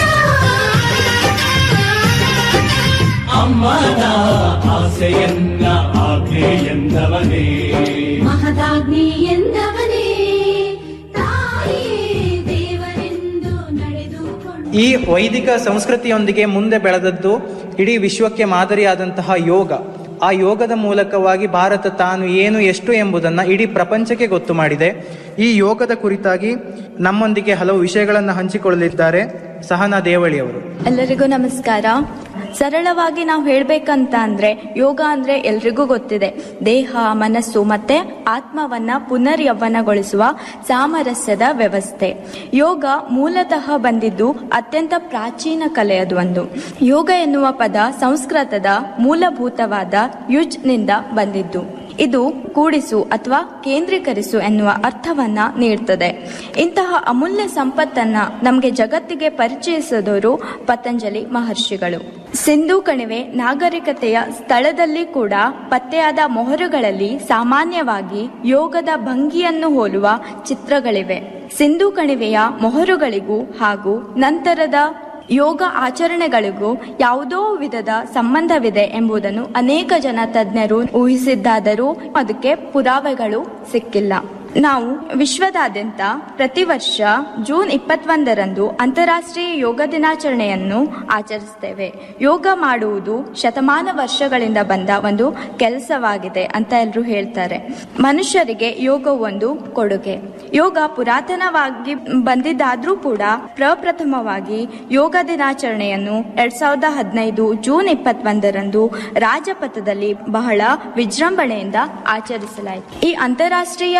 ಅಮ್ಮನ ಆಸೆಯನ್ನ ಆಕೆ ಎಂದವನೇ ಮಹದಾಗ್ನಿ ಎಂದವನೇ ತಾಯಿಯೇ ದೇವರೆಂದು ನಡೆದುಕೊಂಡು ಈ ವೈದಿಕ ಸಂಸ್ಕೃತಿಯೊಂದಿಗೆ ಮುಂದೆ ಬೆಳೆದದ್ದು ಇಡೀ ವಿಶ್ವಕ್ಕೆ ಮಾದರಿಯಾದಂತಹ ಯೋಗ ಆ ಯೋಗದ ಮೂಲಕವಾಗಿ ಭಾರತ ತಾನು ಏನು ಎಷ್ಟು ಎಂಬುದನ್ನು ಇಡೀ ಪ್ರಪಂಚಕ್ಕೆ ಗೊತ್ತು ಮಾಡಿದೆ ಈ ಯೋಗದ ಕುರಿತಾಗಿ ನಮ್ಮೊಂದಿಗೆ ಹಲವು ವಿಷಯಗಳನ್ನು ಹಂಚಿಕೊಳ್ಳಲಿದ್ದಾರೆ ಸಹನಾ ದೇವಳಿ ಅವರು ಎಲ್ಲರಿಗೂ ನಮಸ್ಕಾರ ಸರಳವಾಗಿ ನಾವು ಹೇಳ್ಬೇಕಂತ ಅಂದ್ರೆ ಯೋಗ ಅಂದ್ರೆ ಎಲ್ರಿಗೂ ಗೊತ್ತಿದೆ ದೇಹ ಮನಸ್ಸು ಮತ್ತೆ ಆತ್ಮವನ್ನ ಪುನರ್ ಯೌವನಗೊಳಿಸುವ ಸಾಮರಸ್ಯದ ವ್ಯವಸ್ಥೆ ಯೋಗ ಮೂಲತಃ ಬಂದಿದ್ದು ಅತ್ಯಂತ ಪ್ರಾಚೀನ ಕಲೆಯದು ಒಂದು ಯೋಗ ಎನ್ನುವ ಪದ ಸಂಸ್ಕೃತದ ಮೂಲಭೂತವಾದ ಯುಜ್ ನಿಂದ ಬಂದಿದ್ದು ಇದು ಕೂಡಿಸು ಅಥವಾ ಕೇಂದ್ರೀಕರಿಸು ಎನ್ನುವ ಅರ್ಥವನ್ನ ನೀಡ್ತದೆ ಇಂತಹ ಅಮೂಲ್ಯ ಸಂಪತ್ತನ್ನ ನಮಗೆ ಜಗತ್ತಿಗೆ ಪರಿಚಯಿಸಿದವರು ಪತಂಜಲಿ ಮಹರ್ಷಿಗಳು ಸಿಂಧೂ ಕಣಿವೆ ನಾಗರಿಕತೆಯ ಸ್ಥಳದಲ್ಲಿ ಕೂಡ ಪತ್ತೆಯಾದ ಮೊಹರುಗಳಲ್ಲಿ ಸಾಮಾನ್ಯವಾಗಿ ಯೋಗದ ಭಂಗಿಯನ್ನು ಹೋಲುವ ಚಿತ್ರಗಳಿವೆ ಸಿಂಧೂ ಕಣಿವೆಯ ಮೊಹರುಗಳಿಗೂ ಹಾಗೂ ನಂತರದ ಯೋಗ ಆಚರಣೆಗಳಿಗೂ ಯಾವುದೋ ವಿಧದ ಸಂಬಂಧವಿದೆ ಎಂಬುದನ್ನು ಅನೇಕ ಜನ ತಜ್ಞರು ಊಹಿಸಿದ್ದಾದರೂ ಅದಕ್ಕೆ ಪುರಾವೆಗಳು ಸಿಕ್ಕಿಲ್ಲ ನಾವು ವಿಶ್ವದಾದ್ಯಂತ ಪ್ರತಿ ವರ್ಷ ಜೂನ್ ಇಪ್ಪತ್ತೊಂದರಂದು ಅಂತಾರಾಷ್ಟ್ರೀಯ ಯೋಗ ದಿನಾಚರಣೆಯನ್ನು ಆಚರಿಸ್ತೇವೆ ಯೋಗ ಮಾಡುವುದು ಶತಮಾನ ವರ್ಷಗಳಿಂದ ಬಂದ ಒಂದು ಕೆಲಸವಾಗಿದೆ ಅಂತ ಎಲ್ಲರೂ ಹೇಳ್ತಾರೆ ಮನುಷ್ಯರಿಗೆ ಯೋಗ ಒಂದು ಕೊಡುಗೆ ಯೋಗ ಪುರಾತನವಾಗಿ ಬಂದಿದ್ದಾದ್ರೂ ಕೂಡ ಪ್ರಪ್ರಥಮವಾಗಿ ಯೋಗ ದಿನಾಚರಣೆಯನ್ನು ಎರಡ್ ಸಾವಿರದ ಹದಿನೈದು ಜೂನ್ ಇಪ್ಪತ್ತೊಂದರಂದು ರಾಜಪಥದಲ್ಲಿ ಬಹಳ ವಿಜೃಂಭಣೆಯಿಂದ ಆಚರಿಸಲಾಯಿತು ಈ ಅಂತಾರಾಷ್ಟ್ರೀಯ ಯೋಗ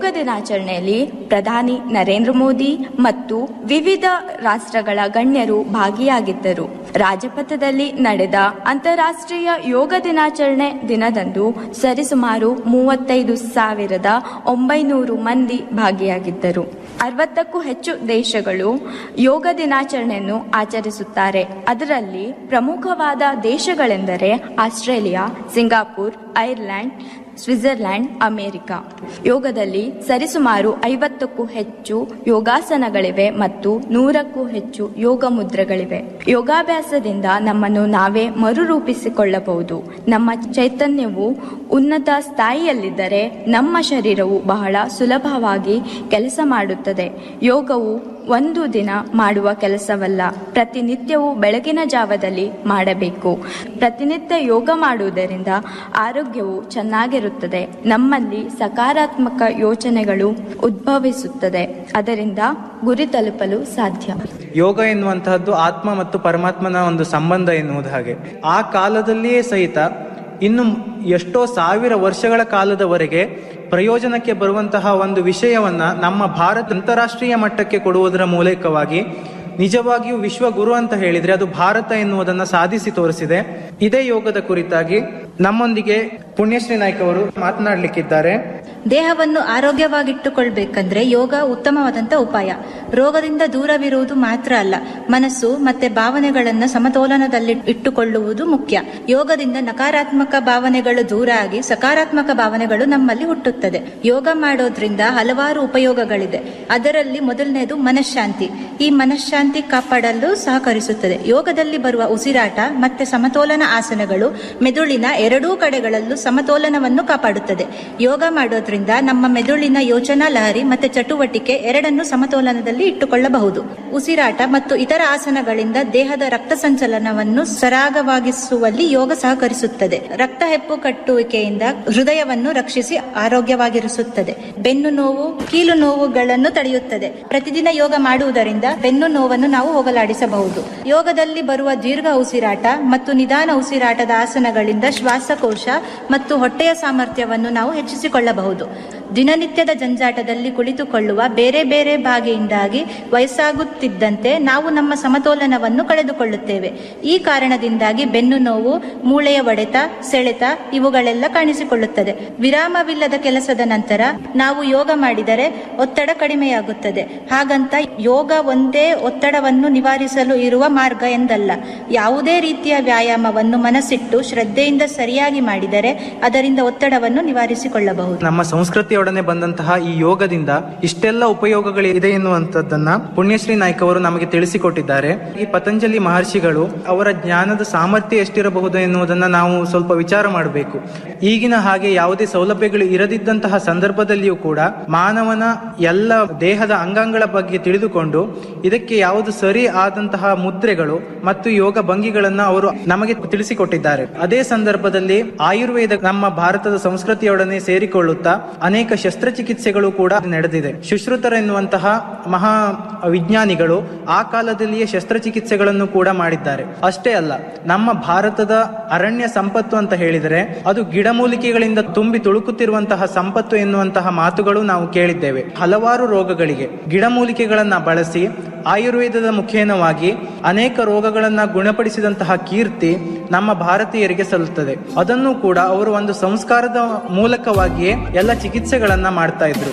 ದಿನಾಚರಣೆಯಲ್ಲಿ ಪ್ರಧಾನಿ ನರೇಂದ್ರ ಮೋದಿ ಮತ್ತು ವಿವಿಧ ರಾಷ್ಟ್ರಗಳ ಗಣ್ಯರು ಭಾಗಿಯಾಗಿದ್ದರು ರಾಜಪಥದಲ್ಲಿ ನಡೆದ ಅಂತಾರಾಷ್ಟ್ರೀಯ ಯೋಗ ದಿನಾಚರಣೆ ದಿನದಂದು ಸರಿಸುಮಾರು ಮೂವತ್ತೈದು ಸಾವಿರದ ಒಂಬೈನೂರು ಮಂದಿ ಭಾಗಿಯಾಗಿದ್ದರು ಅರವತ್ತಕ್ಕೂ ಹೆಚ್ಚು ದೇಶಗಳು ಯೋಗ ದಿನಾಚರಣೆಯನ್ನು ಆಚರಿಸುತ್ತಾರೆ ಅದರಲ್ಲಿ ಪ್ರಮುಖವಾದ ದೇಶಗಳೆಂದರೆ Australia Singapore Ireland Switzerland America ಯೋಗದಲ್ಲಿ ಸರಿಸುಮಾರು ಐವತ್ತಕ್ಕೂ ಹೆಚ್ಚು ಯೋಗಾಸನಗಳಿವೆ ಮತ್ತು ನೂರಕ್ಕೂ ಹೆಚ್ಚು ಯೋಗ ಮುದ್ರೆಗಳಿವೆ ಯೋಗಾಭ್ಯಾಸದಿಂದ ನಮ್ಮನ್ನು ನಾವೇ ಮರುರೂಪಿಸಿಕೊಳ್ಳಬಹುದು ನಮ್ಮ ಚೈತನ್ಯವು ಉನ್ನತ ಸ್ಥಾಯಿಯಲ್ಲಿದ್ದರೆ ನಮ್ಮ ಶರೀರವು ಬಹಳ ಸುಲಭವಾಗಿ ಕೆಲಸ ಮಾಡುತ್ತದೆ ಯೋಗವು ಒಂದು ದಿನ ಮಾಡುವ ಕೆಲಸವಲ್ಲ ಪ್ರತಿನಿತ್ಯವೂ ಬೆಳಗಿನ ಜಾವದಲ್ಲಿ ಮಾಡಬೇಕು ಪ್ರತಿನಿತ್ಯ ಯೋಗ ಮಾಡುವುದರಿಂದ ಆರೋಗ್ಯವು ಚೆನ್ನಾಗಿರುತ್ತದೆ ನಮ್ಮಲ್ಲಿ ಸಕಾರಾತ್ಮಕ ಯೋಚನೆಗಳು ಉದ್ಭವಿಸುತ್ತದೆ ಅದರಿಂದ ಗುರಿ ತಲುಪಲು ಸಾಧ್ಯ ಯೋಗ ಎನ್ನುವಂತಹದ್ದು ಆತ್ಮ ಮತ್ತು ಪರಮಾತ್ಮನ ಒಂದು ಸಂಬಂಧ ಎನ್ನುವುದು ಹಾಗೆ ಆ ಕಾಲದಲ್ಲಿಯೇ ಸಹಿತ ಇನ್ನು ಎಷ್ಟೋ ಸಾವಿರ ವರ್ಷಗಳ ಕಾಲದವರೆಗೆ ಪ್ರಯೋಜನಕ್ಕೆ ಬರುವಂತಹ ಒಂದು ವಿಷಯವನ್ನ ನಮ್ಮ ಭಾರತ ಅಂತಾರಾಷ್ಟ್ರೀಯ ಮಟ್ಟಕ್ಕೆ ಕೊಡುವುದರ ಮೂಲಕವಾಗಿ ನಿಜವಾಗಿಯೂ ವಿಶ್ವಗುರು ಅಂತ ಹೇಳಿದ್ರೆ ಅದು ಭಾರತ ಎನ್ನುವುದನ್ನ ಸಾಧಿಸಿ ತೋರಿಸಿದೆ ಇದೇ ಯೋಗದ ಕುರಿತಾಗಿ ನಮ್ಮೊಂದಿಗೆ ಪುಣ್ಯಶ್ರೀ ನಾಯ್ಕ ಅವರು ಮಾತನಾಡಲಿಕ್ಕಿದ್ದಾರೆ ದೇಹವನ್ನು ಆರೋಗ್ಯವಾಗಿಟ್ಟುಕೊಳ್ಬೇಕಂದ್ರೆ ಯೋಗ ಉತ್ತಮವಾದಂತ ಉಪಾಯ ರೋಗದಿಂದ ದೂರವಿರುವುದು ಮಾತ್ರ ಅಲ್ಲ ಮನಸ್ಸು ಮತ್ತೆ ಭಾವನೆಗಳನ್ನ ಸಮತೋಲನದಲ್ಲಿ ಇಟ್ಟುಕೊಳ್ಳುವುದು ಮುಖ್ಯ ಯೋಗದಿಂದ ನಕಾರಾತ್ಮಕ ಭಾವನೆಗಳು ದೂರ ಆಗಿ ಸಕಾರಾತ್ಮಕ ಭಾವನೆಗಳು ನಮ್ಮಲ್ಲಿ ಹುಟ್ಟುತ್ತದೆ ಯೋಗ ಮಾಡೋದ್ರಿಂದ ಹಲವಾರು ಉಪಯೋಗಗಳಿದೆ ಅದರಲ್ಲಿ ಮೊದಲನೇದು ಮನಃಶಾಂತಿ ಈ ಮನಃಶಾಂತಿ ಕಾಪಾಡಲು ಸಹಕರಿಸುತ್ತದೆ ಯೋಗದಲ್ಲಿ ಬರುವ ಉಸಿರಾಟ ಮತ್ತೆ ಸಮತೋಲನ ಆಸನಗಳು ಮೆದುಳಿನ ಎರಡೂ ಕಡೆಗಳಲ್ಲೂ ಸಮತೋಲನವನ್ನು ಕಾಪಾಡುತ್ತದೆ ಯೋಗ ಮಾಡೋದ್ರಿಂದ ನಮ್ಮ ಮೆದುಳಿನ ಯೋಚನಾ ಲಹರಿ ಮತ್ತೆ ಚಟುವಟಿಕೆ ಎರಡನ್ನು ಸಮತೋಲನದಲ್ಲಿ ಇಟ್ಟುಕೊಳ್ಳಬಹುದು ಉಸಿರಾಟ ಮತ್ತು ಇತರ ಆಸನಗಳಿಂದ ದೇಹದ ರಕ್ತ ಸಂಚಲನವನ್ನು ಸರಾಗವಾಗಿಸುವಲ್ಲಿ ಯೋಗ ಸಹಕರಿಸುತ್ತದೆ ರಕ್ತ ಹೆಪ್ಪು ಕಟ್ಟುವಿಕೆಯಿಂದ ಹೃದಯವನ್ನು ರಕ್ಷಿಸಿ ಆರೋಗ್ಯವಾಗಿರಿಸುತ್ತದೆ ಬೆನ್ನು ನೋವು ಕೀಲು ನೋವುಗಳನ್ನು ತಡೆಯುತ್ತದೆ ಪ್ರತಿದಿನ ಯೋಗ ಮಾಡುವುದರಿಂದ ಬೆನ್ನು ನೋವನ್ನು ನಾವು ಹೋಗಲಾಡಿಸಬಹುದು ಯೋಗದಲ್ಲಿ ಬರುವ ದೀರ್ಘ ಉಸಿರಾಟ ಮತ್ತು ನಿಧಾನ ಉಸಿರಾಟದ ಆಸನಗಳಿಂದ ಶ್ವಾಸಕೋಶ ಮತ್ತು ಹೊಟ್ಟೆಯ ಸಾಮರ್ಥ್ಯವನ್ನು ನಾವು ಹೆಚ್ಚಿಸಿಕೊಳ್ಳಬಹುದು ದಿನನಿತ್ಯದ ಜಂಜಾಟದಲ್ಲಿ ಕುಳಿತುಕೊಳ್ಳುವ ಬೇರೆ ಬೇರೆ ಬಾಗಿಯಿಂದಾಗಿ ವಯಸ್ಸಾಗುತ್ತಿದ್ದಂತೆ ನಾವು ನಮ್ಮ ಸಮತೋಲನವನ್ನು ಕಳೆದುಕೊಳ್ಳುತ್ತೇವೆ ಈ ಕಾರಣದಿಂದಾಗಿ ಬೆನ್ನು ನೋವು ಮೂಳೆಯ ಒಡೆತ ಸೆಳೆತ ಇವುಗಳೆಲ್ಲ ಕಾಣಿಸಿಕೊಳ್ಳುತ್ತದೆ ವಿರಾಮವಿಲ್ಲದ ಕೆಲಸದ ನಂತರ ನಾವು ಯೋಗ ಮಾಡಿದರೆ ಒತ್ತಡ ಕಡಿಮೆಯಾಗುತ್ತದೆ ಹಾಗಂತ ಯೋಗ ಒಂದೇ ಒತ್ತಡವನ್ನು ನಿವಾರಿಸಲು ಇರುವ ಮಾರ್ಗ ಎಂದಲ್ಲ ಯಾವುದೇ ರೀತಿಯ ವ್ಯಾಯಾಮವನ್ನು ಮನಸ್ಸಿಟ್ಟು ಶ್ರದ್ಧೆಯಿಂದ ಸರಿಯಾಗಿ ಮಾಡಿದರೆ ಅದರಿಂದ ಒತ್ತಡವನ್ನು ನಿವಾರಿಸಿಕೊಳ್ಳಬಹುದು ನಮ್ಮ ಸಂಸ್ಕೃತಿಯೊಡನೆ ಬಂದಂತಹ ಈ ಯೋಗದಿಂದ ಇಷ್ಟೆಲ್ಲ ಉಪಯೋಗಗಳಿದೆ ಎನ್ನುವಂಥದ್ದನ್ನ ಪುಣ್ಯಶ್ರೀ ನಾಯ್ಕ ಅವರು ನಮಗೆ ತಿಳಿಸಿಕೊಟ್ಟಿದ್ದಾರೆ ಈ ಪತಂಜಲಿ ಮಹರ್ಷಿಗಳು ಅವರ ಜ್ಞಾನದ ಸಾಮರ್ಥ್ಯ ಎಷ್ಟಿರಬಹುದು ಎನ್ನುವುದನ್ನ ನಾವು ಸ್ವಲ್ಪ ವಿಚಾರ ಮಾಡಬೇಕು ಈಗಿನ ಹಾಗೆ ಯಾವುದೇ ಸೌಲಭ್ಯಗಳು ಇರದಿದ್ದಂತಹ ಸಂದರ್ಭದಲ್ಲಿಯೂ ಕೂಡ ಮಾನವನ ಎಲ್ಲ ದೇಹದ ಅಂಗಾಂಗಳ ಬಗ್ಗೆ ತಿಳಿದುಕೊಂಡು ಇದಕ್ಕೆ ಯಾವುದು ಸರಿ ಆದಂತಹ ಮುದ್ರೆಗಳು ಮತ್ತು ಯೋಗ ಭಂಗಿಗಳನ್ನ ಅವರು ನಮಗೆ ತಿಳಿಸಿಕೊಟ್ಟಿದ್ದಾರೆ ಅದೇ ಸಂದರ್ಭದಲ್ಲಿ ಆಯುರ್ವೇದ ನಮ್ಮ ಭಾರತದ ಸಂಸ್ಕೃತಿಯೊಡನೆ ಸೇರಿಕೊಳ್ಳುತ್ತಾ ಅನೇಕ ಶಸ್ತ್ರಚಿಕಿತ್ಸೆಗಳು ಕೂಡ ನಡೆದಿದೆ ಶುಶ್ರುತರೆನ್ನುವಂತಹ ಮಹಾ ವಿಜ್ಞಾನಿಗಳು ಆ ಕಾಲದಲ್ಲಿಯೇ ಶಸ್ತ್ರಚಿಕಿತ್ಸೆಗಳನ್ನು ಕೂಡ ಮಾಡಿದ್ದಾರೆ ಅಷ್ಟೇ ಅಲ್ಲ ನಮ್ಮ ಭಾರತದ ಅರಣ್ಯ ಸಂಪತ್ತು ಅಂತ ಹೇಳಿದರೆ ಅದು ಗಿಡಮೂಲಿಕೆಗಳಿಂದ ತುಂಬಿ ತುಳುಕುತ್ತಿರುವಂತಹ ಸಂಪತ್ತು ಎನ್ನುವಂತಹ ಮಾತುಗಳು ನಾವು ಕೇಳಿದ್ದೇವೆ ಹಲವಾರು ರೋಗಗಳಿಗೆ ಗಿಡಮೂಲಿಕೆಗಳನ್ನ ಬಳಸಿ ಆಯುರ್ವೇದದ ಮುಖೇನವಾಗಿ ಅನೇಕ ರೋಗಗಳನ್ನ ಗುಣಪಡಿಸಿದಂತಹ ಕೀರ್ತಿ ನಮ್ಮ ಭಾರತೀಯರಿಗೆ ಸಲ್ಲುತ್ತದೆ ಅದನ್ನು ಕೂಡ ಅವರು ಒಂದು ಸಂಸ್ಕಾರದ ಮೂಲಕವಾಗಿಯೇ ಎಲ್ಲ ಚಿಕಿತ್ಸೆಗಳನ್ನ ಮಾಡ್ತಾ ಇದ್ರು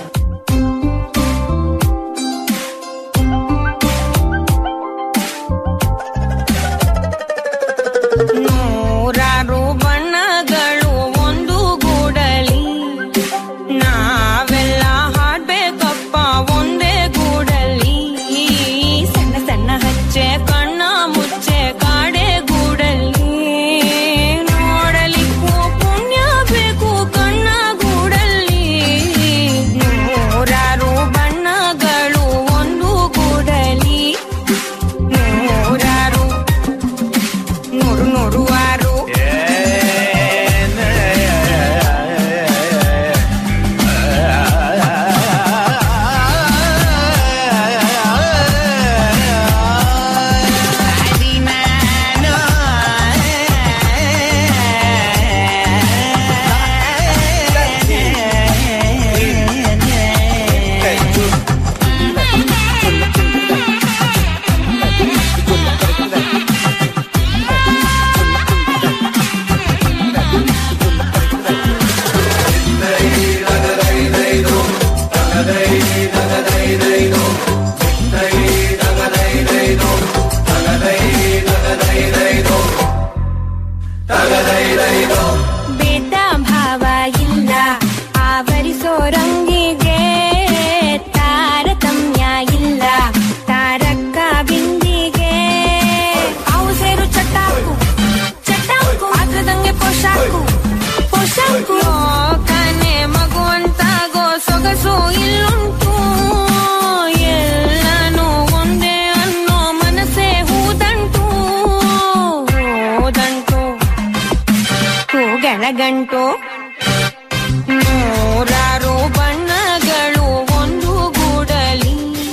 ನೂರಾರು ಬಣ್ಣಗಳು ಒಂದು ಗೂಡಲಿ ನಾವೆಲ್ಲ ಹಾಡ್ಬೇಕಪ್ಪ ಒಂದೇ ಗೂಡಲಿ ಸಣ್ಣ ಸಣ್ಣ ಹಚ್ಚೆ ಕಣ್ಣ ಮುಚ್ಚೆ ಕಾಡೆ ಗೂಡಲಿ ನೋಡಲಿಕ್ಕೂ ಪುಣ್ಯ ಬೇಕು ಕಣ್ಣ ಗೂಡಲ್ಲಿ ಭೇದ ಭಾವ ಇಲ್ಲ ಆವರಿಸೋ ರಂಗಿಗೆ ತಾರತಮ್ಯ ಇಲ್ಲ ತಾರಕ ಬಿಂದಿಗೆ ಅವು ಸೇರು ಚಟಾಕು ಚಟಾಕು ಆದ್ರದಂಗೆ ಪೋಷಾಕು ಪೋಷಾಕು ಕನೆ ಮಗುವಂತಾಗೋ ಸೊಗಸು ಇಲ್ಲುಂಟು ಎಲ್ಲನೂ ಒಂದೇ ಅನ್ನೋ ಮನಸ್ಸೇ ಹೂದಂಟು ಹೂದಂಟು ಹೂಗಳಗಂಟು ನೂರಾರು ಬಣ್ಣಗಳು ಒಂದು ಗೂಡಲಿ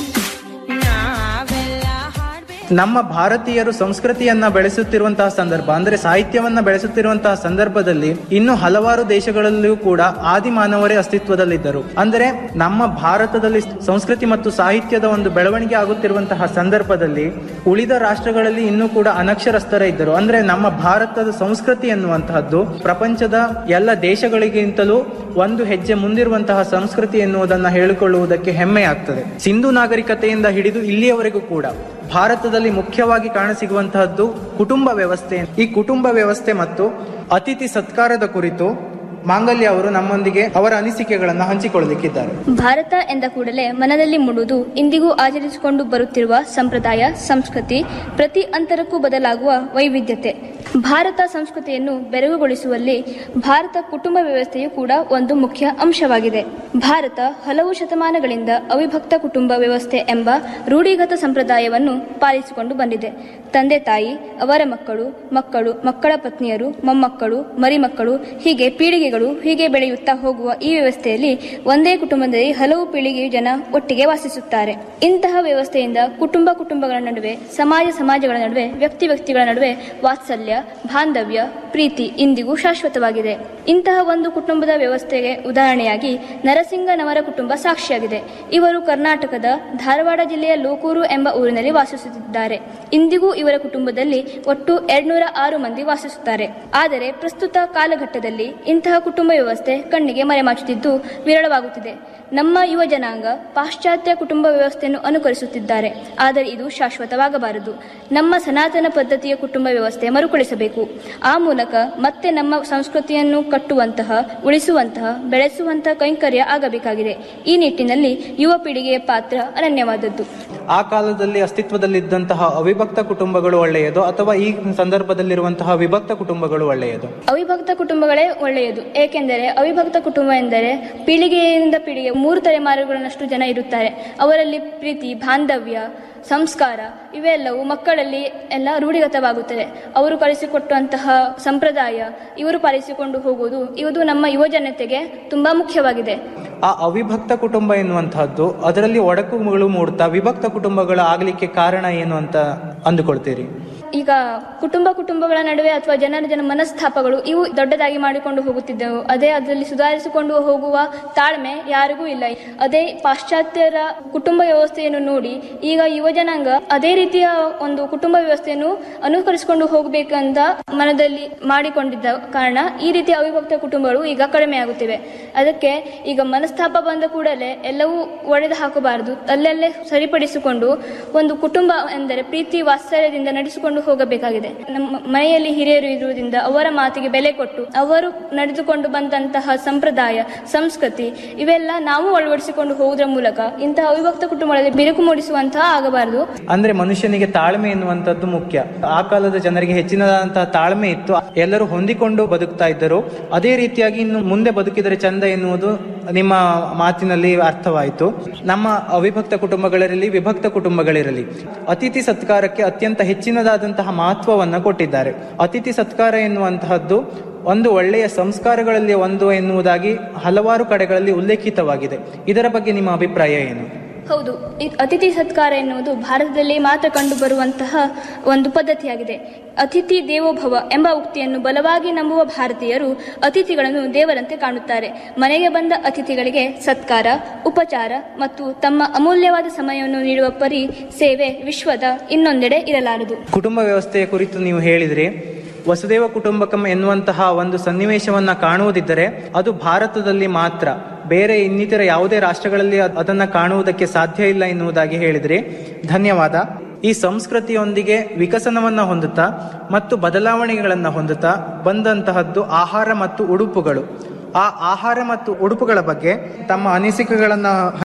ನಾವೆಲ್ಲ ನಮ್ಮ ಭಾರತೀಯರು ಸಂಸ್ಕೃತಿಯನ್ನ ಬೆಳೆಸುತ್ತಿರುವಂತಹ ಸಂದರ್ಭ ಅಂದ್ರೆ ಸಾಹಿತ್ಯವನ್ನ ಬೆಳೆಸುತ್ತಿರುವಂತಹ ಸಂದರ್ಭದಲ್ಲಿ ಇನ್ನು ಹಲವಾರು ದೇಶಗಳಲ್ಲಿಯೂ ಕೂಡ ಆದಿ ಮಾನವರೇ ಅಸ್ತಿತ್ವದಲ್ಲಿದ್ದರು ಅಂದರೆ ನಮ್ಮ ಭಾರತದಲ್ಲಿ ಸಂಸ್ಕೃತಿ ಮತ್ತು ಸಾಹಿತ್ಯದ ಒಂದು ಬೆಳವಣಿಗೆ ಆಗುತ್ತಿರುವಂತಹ ಸಂದರ್ಭದಲ್ಲಿ ಉಳಿದ ರಾಷ್ಟ್ರಗಳಲ್ಲಿ ಇನ್ನೂ ಕೂಡ ಅನಕ್ಷರಸ್ಥರೇ ಇದ್ದರು ಅಂದ್ರೆ ನಮ್ಮ ಭಾರತದ ಸಂಸ್ಕೃತಿ ಎನ್ನುವಂತಹದ್ದು ಪ್ರಪಂಚದ ಎಲ್ಲ ದೇಶಗಳಿಗಿಂತಲೂ ಒಂದು ಹೆಜ್ಜೆ ಮುಂದಿರುವಂತಹ ಸಂಸ್ಕೃತಿ ಎನ್ನುವುದನ್ನ ಹೇಳಿಕೊಳ್ಳುವುದಕ್ಕೆ ಹೆಮ್ಮೆ ಆಗ್ತದೆ ಸಿಂಧು ನಾಗರಿಕತೆಯಿಂದ ಹಿಡಿದು ಇಲ್ಲಿಯವರೆಗೂ ಕೂಡ ಭಾರತದಲ್ಲಿ ಮುಖ್ಯವಾಗಿ ಕಾಣಸಿಗುವಂತಹದ್ದು ಕುಟುಂಬ ವ್ಯವಸ್ಥೆ ಈ ಕುಟುಂಬ ವ್ಯವಸ್ಥೆ ಮತ್ತು ಅತಿಥಿ ಸತ್ಕಾರದ ಕುರಿತು ಮಾಂಗಲ್ಯ ಅವರು ನಮ್ಮೊಂದಿಗೆ ಅವರ ಅನಿಸಿಕೆಗಳನ್ನು ಹಂಚಿಕೊಳ್ಳಲಿಕ್ಕಿದ್ದಾರೆ ಭಾರತ ಎಂದ ಕೂಡಲೇ ಮನದಲ್ಲಿ ಮೂಡುವುದು ಇಂದಿಗೂ ಆಚರಿಸಿಕೊಂಡು ಬರುತ್ತಿರುವ ಸಂಪ್ರದಾಯ ಸಂಸ್ಕೃತಿ ಪ್ರತಿ ಅಂತರಕ್ಕೂ ಬದಲಾಗುವ ವೈವಿಧ್ಯತೆ ಭಾರತ ಸಂಸ್ಕೃತಿಯನ್ನು ಬೆರಗುಗೊಳಿಸುವಲ್ಲಿ ಭಾರತ ಕುಟುಂಬ ವ್ಯವಸ್ಥೆಯು ಕೂಡ ಒಂದು ಮುಖ್ಯ ಅಂಶವಾಗಿದೆ ಭಾರತ ಹಲವು ಶತಮಾನಗಳಿಂದ ಅವಿಭಕ್ತ ಕುಟುಂಬ ವ್ಯವಸ್ಥೆ ಎಂಬ ರೂಢಿಗತ ಸಂಪ್ರದಾಯವನ್ನು ಪಾಲಿಸಿಕೊಂಡು ಬಂದಿದೆ ತಂದೆ ತಾಯಿ ಅವರ ಮಕ್ಕಳು ಮಕ್ಕಳು ಮಕ್ಕಳ ಪತ್ನಿಯರು ಮೊಮ್ಮಕ್ಕಳು ಮರಿಮಕ್ಕಳು ಹೀಗೆ ಪೀಳಿಗೆಗಳು ಹೀಗೆ ಬೆಳೆಯುತ್ತಾ ಹೋಗುವ ಈ ವ್ಯವಸ್ಥೆಯಲ್ಲಿ ಒಂದೇ ಕುಟುಂಬದಲ್ಲಿ ಹಲವು ಪೀಳಿಗೆಯ ಜನ ಒಟ್ಟಿಗೆ ವಾಸಿಸುತ್ತಾರೆ ಇಂತಹ ವ್ಯವಸ್ಥೆಯಿಂದ ಕುಟುಂಬ ಕುಟುಂಬಗಳ ನಡುವೆ ಸಮಾಜ ಸಮಾಜಗಳ ನಡುವೆ ವ್ಯಕ್ತಿ ವ್ಯಕ್ತಿಗಳ ನಡುವೆ ವಾತ್ಸಲ್ಯ ಬಾಂಧವ್ಯ ಪ್ರೀತಿ ಇಂದಿಗೂ ಶಾಶ್ವತವಾಗಿದೆ ಇಂತಹ ಒಂದು ಕುಟುಂಬದ ವ್ಯವಸ್ಥೆಗೆ ಉದಾಹರಣೆಯಾಗಿ ನರಸಿಂಗನವರ ಕುಟುಂಬ ಸಾಕ್ಷಿಯಾಗಿದೆ ಇವರು ಕರ್ನಾಟಕದ ಧಾರವಾಡ ಜಿಲ್ಲೆಯ ಲೋಕೂರು ಎಂಬ ಊರಿನಲ್ಲಿ ವಾಸಿಸುತ್ತಿದ್ದಾರೆ ಇಂದಿಗೂ ಇವರ ಕುಟುಂಬದಲ್ಲಿ ಒಟ್ಟು ಎರಡ್ನೂರ ಆರು ಮಂದಿ ವಾಸಿಸುತ್ತಾರೆ ಆದರೆ ಪ್ರಸ್ತುತ ಕಾಲಘಟ್ಟದಲ್ಲಿ ಇಂತಹ ಕುಟುಂಬ ವ್ಯವಸ್ಥೆ ಕಣ್ಣಿಗೆ ಮರೆಮಾಚುತ್ತಿದ್ದು ವಿರಳವಾಗುತ್ತಿದೆ ನಮ್ಮ ಯುವ ಜನಾಂಗ ಪಾಶ್ಚಾತ್ಯ ಕುಟುಂಬ ವ್ಯವಸ್ಥೆಯನ್ನು ಅನುಕರಿಸುತ್ತಿದ್ದಾರೆ ಆದರೆ ಇದು ಶಾಶ್ವತವಾಗಬಾರದು ನಮ್ಮ ಸನಾತನ ಪದ್ಧತಿಯ ಕುಟುಂಬ ವ್ಯವಸ್ಥೆ ಮರುಕಳಿಸಬೇಕು ಆ ಮೂಲಕ ಮತ್ತೆ ನಮ್ಮ ಸಂಸ್ಕೃತಿಯನ್ನು ಕಟ್ಟುವಂತಹ ಉಳಿಸುವಂತಹ ಬೆಳೆಸುವಂತಹ ಕೈಂಕರ್ಯ ಆಗಬೇಕಾಗಿದೆ ಈ ನಿಟ್ಟಿನಲ್ಲಿ ಯುವ ಪೀಳಿಗೆಯ ಪಾತ್ರ ಅನನ್ಯವಾದದ್ದು ಆ ಕಾಲದಲ್ಲಿ ಅಸ್ತಿತ್ವದಲ್ಲಿದ್ದಂತಹ ಅವಿಭಕ್ತ ಕುಟುಂಬಗಳು ಒಳ್ಳೆಯದು ಅಥವಾ ಈ ಸಂದರ್ಭದಲ್ಲಿರುವಂತಹ ವಿಭಕ್ತ ಕುಟುಂಬಗಳು ಒಳ್ಳೆಯದು ಅವಿಭಕ್ತ ಕುಟುಂಬಗಳೇ ಒಳ್ಳೆಯದು ಏಕೆಂದರೆ ಅವಿಭಕ್ತ ಕುಟುಂಬ ಎಂದರೆ ಪೀಳಿಗೆಯಿಂದ ಪೀಳಿಗೆ ಮೂರು ತಲೆಮಾರುಗಳನ್ನಷ್ಟು ಜನ ಇರುತ್ತಾರೆ ಅವರಲ್ಲಿ ಪ್ರೀತಿ ಬಾಂಧವ್ಯ ಸಂಸ್ಕಾರ ಇವೆಲ್ಲವೂ ಮಕ್ಕಳಲ್ಲಿ ಎಲ್ಲ ರೂಢಿಗತವಾಗುತ್ತದೆ ಅವರು ಕಲಿಸಿಕೊಟ್ಟಂತಹ ಸಂಪ್ರದಾಯ ಇವರು ಪಾಲಿಸಿಕೊಂಡು ಹೋಗುವುದು ಇದು ನಮ್ಮ ಯುವ ಜನತೆಗೆ ತುಂಬಾ ಮುಖ್ಯವಾಗಿದೆ ಆ ಅವಿಭಕ್ತ ಕುಟುಂಬ ಎನ್ನುವಂತಹದ್ದು ಅದರಲ್ಲಿ ಒಡಕುಗಳು ಮೂಡ್ತಾ ವಿಭಕ್ತ ಕುಟುಂಬಗಳು ಆಗ್ಲಿಕ್ಕೆ ಕಾರಣ ಏನು ಅಂತ ಅಂದುಕೊಳ್ತೀರಿ ಈಗ ಕುಟುಂಬ ಕುಟುಂಬಗಳ ನಡುವೆ ಅಥವಾ ಜನರ ಜನ ಮನಸ್ತಾಪಗಳು ಇವು ದೊಡ್ಡದಾಗಿ ಮಾಡಿಕೊಂಡು ಹೋಗುತ್ತಿದ್ದೆವು ಅದೇ ಅದರಲ್ಲಿ ಸುಧಾರಿಸಿಕೊಂಡು ಹೋಗುವ ತಾಳ್ಮೆ ಯಾರಿಗೂ ಇಲ್ಲ ಅದೇ ಪಾಶ್ಚಾತ್ಯರ ಕುಟುಂಬ ವ್ಯವಸ್ಥೆಯನ್ನು ನೋಡಿ ಈಗ ಯುವ ಜನಾಂಗ ಅದೇ ರೀತಿಯ ಒಂದು ಕುಟುಂಬ ವ್ಯವಸ್ಥೆಯನ್ನು ಅನುಕರಿಸಿಕೊಂಡು ಹೋಗಬೇಕಂತ ಮನದಲ್ಲಿ ಮಾಡಿಕೊಂಡಿದ್ದ ಕಾರಣ ಈ ರೀತಿಯ ಅವಿಭಕ್ತ ಕುಟುಂಬಗಳು ಈಗ ಕಡಿಮೆ ಆಗುತ್ತಿವೆ ಅದಕ್ಕೆ ಈಗ ಮನಸ್ತಾಪ ಬಂದ ಕೂಡಲೇ ಎಲ್ಲವೂ ಒಡೆದು ಹಾಕಬಾರದು ಅಲ್ಲಲ್ಲೇ ಸರಿಪಡಿಸಿಕೊಂಡು ಒಂದು ಕುಟುಂಬ ಎಂದರೆ ಪ್ರೀತಿ ವಾತ್ಸಲ್ಯದಿಂದ ನಡೆಸಿಕೊಂಡು ಹೋಗಬೇಕಾಗಿದೆ ನಮ್ಮ ಮನೆಯಲ್ಲಿ ಹಿರಿಯರು ಇರುವುದರಿಂದ ಅವರ ಮಾತಿಗೆ ಬೆಲೆ ಕೊಟ್ಟು ಅವರು ನಡೆದುಕೊಂಡು ಬಂದಂತಹ ಸಂಪ್ರದಾಯ ಸಂಸ್ಕೃತಿ ಇವೆಲ್ಲ ನಾವು ಅಳವಡಿಸಿಕೊಂಡು ಹೋಗುವುದರ ಮೂಲಕ ಇಂತಹ ಅವಿಭಕ್ತ ಕುಟುಂಬಗಳಲ್ಲಿ ಬಿರುಕು ಮೂಡಿಸುವಂತಹ ಆಗಬಾರದು ಅಂದ್ರೆ ಮನುಷ್ಯನಿಗೆ ತಾಳ್ಮೆ ಎನ್ನುವಂಥದ್ದು ಮುಖ್ಯ ಆ ಕಾಲದ ಜನರಿಗೆ ಹೆಚ್ಚಿನದಾದಂತಹ ತಾಳ್ಮೆ ಇತ್ತು ಎಲ್ಲರೂ ಹೊಂದಿಕೊಂಡು ಬದುಕ್ತಾ ಇದ್ದರು ಅದೇ ರೀತಿಯಾಗಿ ಇನ್ನು ಮುಂದೆ ಬದುಕಿದರೆ ಚಂದ ಎನ್ನುವುದು ನಿಮ್ಮ ಮಾತಿನಲ್ಲಿ ಅರ್ಥವಾಯಿತು ನಮ್ಮ ಅವಿಭಕ್ತ ಕುಟುಂಬಗಳಿರಲಿ ವಿಭಕ್ತ ಕುಟುಂಬಗಳಿರಲಿ ಅತಿಥಿ ಸತ್ಕಾರಕ್ಕೆ ಅತ್ಯಂತ ಹೆಚ್ಚಿನದಾದಂತಹ ಮಹತ್ವವನ್ನು ಕೊಟ್ಟಿದ್ದಾರೆ ಅತಿಥಿ ಸತ್ಕಾರ ಎನ್ನುವಂತಹದ್ದು ಒಂದು ಒಳ್ಳೆಯ ಸಂಸ್ಕಾರಗಳಲ್ಲಿ ಒಂದು ಎನ್ನುವುದಾಗಿ ಹಲವಾರು ಕಡೆಗಳಲ್ಲಿ ಉಲ್ಲೇಖಿತವಾಗಿದೆ ಇದರ ಬಗ್ಗೆ ನಿಮ್ಮ ಅಭಿಪ್ರಾಯ ಏನು ಹೌದು ಈ ಅತಿಥಿ ಸತ್ಕಾರ ಎನ್ನುವುದು ಭಾರತದಲ್ಲಿ ಮಾತ್ರ ಕಂಡು ಬರುವಂತಹ ಒಂದು ಪದ್ಧತಿಯಾಗಿದೆ ಅತಿಥಿ ದೇವೋಭವ ಎಂಬ ಉಕ್ತಿಯನ್ನು ಬಲವಾಗಿ ನಂಬುವ ಭಾರತೀಯರು ಅತಿಥಿಗಳನ್ನು ದೇವರಂತೆ ಕಾಣುತ್ತಾರೆ ಮನೆಗೆ ಬಂದ ಅತಿಥಿಗಳಿಗೆ ಸತ್ಕಾರ ಉಪಚಾರ ಮತ್ತು ತಮ್ಮ ಅಮೂಲ್ಯವಾದ ಸಮಯವನ್ನು ನೀಡುವ ಪರಿ ಸೇವೆ ವಿಶ್ವದ ಇನ್ನೊಂದೆಡೆ ಇರಲಾರದು ಕುಟುಂಬ ವ್ಯವಸ್ಥೆಯ ಕುರಿತು ನೀವು ಹೇಳಿದ್ರಿ ವಸುದೇವ ಕುಟುಂಬಕಂ ಎನ್ನುವಂತಹ ಒಂದು ಸನ್ನಿವೇಶವನ್ನ ಕಾಣುವುದಿದ್ದರೆ ಅದು ಭಾರತದಲ್ಲಿ ಮಾತ್ರ ಬೇರೆ ಇನ್ನಿತರ ಯಾವುದೇ ರಾಷ್ಟ್ರಗಳಲ್ಲಿ ಅದ್- ಅದನ್ನ ಕಾಣುವುದಕ್ಕೆ ಸಾಧ್ಯ ಇಲ್ಲ ಎನ್ನುವುದಾಗಿ ಹೇಳಿದ್ರಿ ಧನ್ಯವಾದ ಈ ಸಂಸ್ಕೃತಿಯೊಂದಿಗೆ ವಿಕಸನವನ್ನ ಹೊಂದುತ್ತಾ ಮತ್ತು ಬದಲಾವಣೆಗಳನ್ನ ಹೊಂದುತ್ತಾ ಬಂದಂತಹದ್ದು ಆಹಾರ ಮತ್ತು ಉಡುಪುಗಳು ಆ ಆಹಾರ ಮತ್ತು ಉಡುಪುಗಳ ಬಗ್ಗೆ ತಮ್ಮ ಅನಿಸಿಕೆಗಳನ್ನ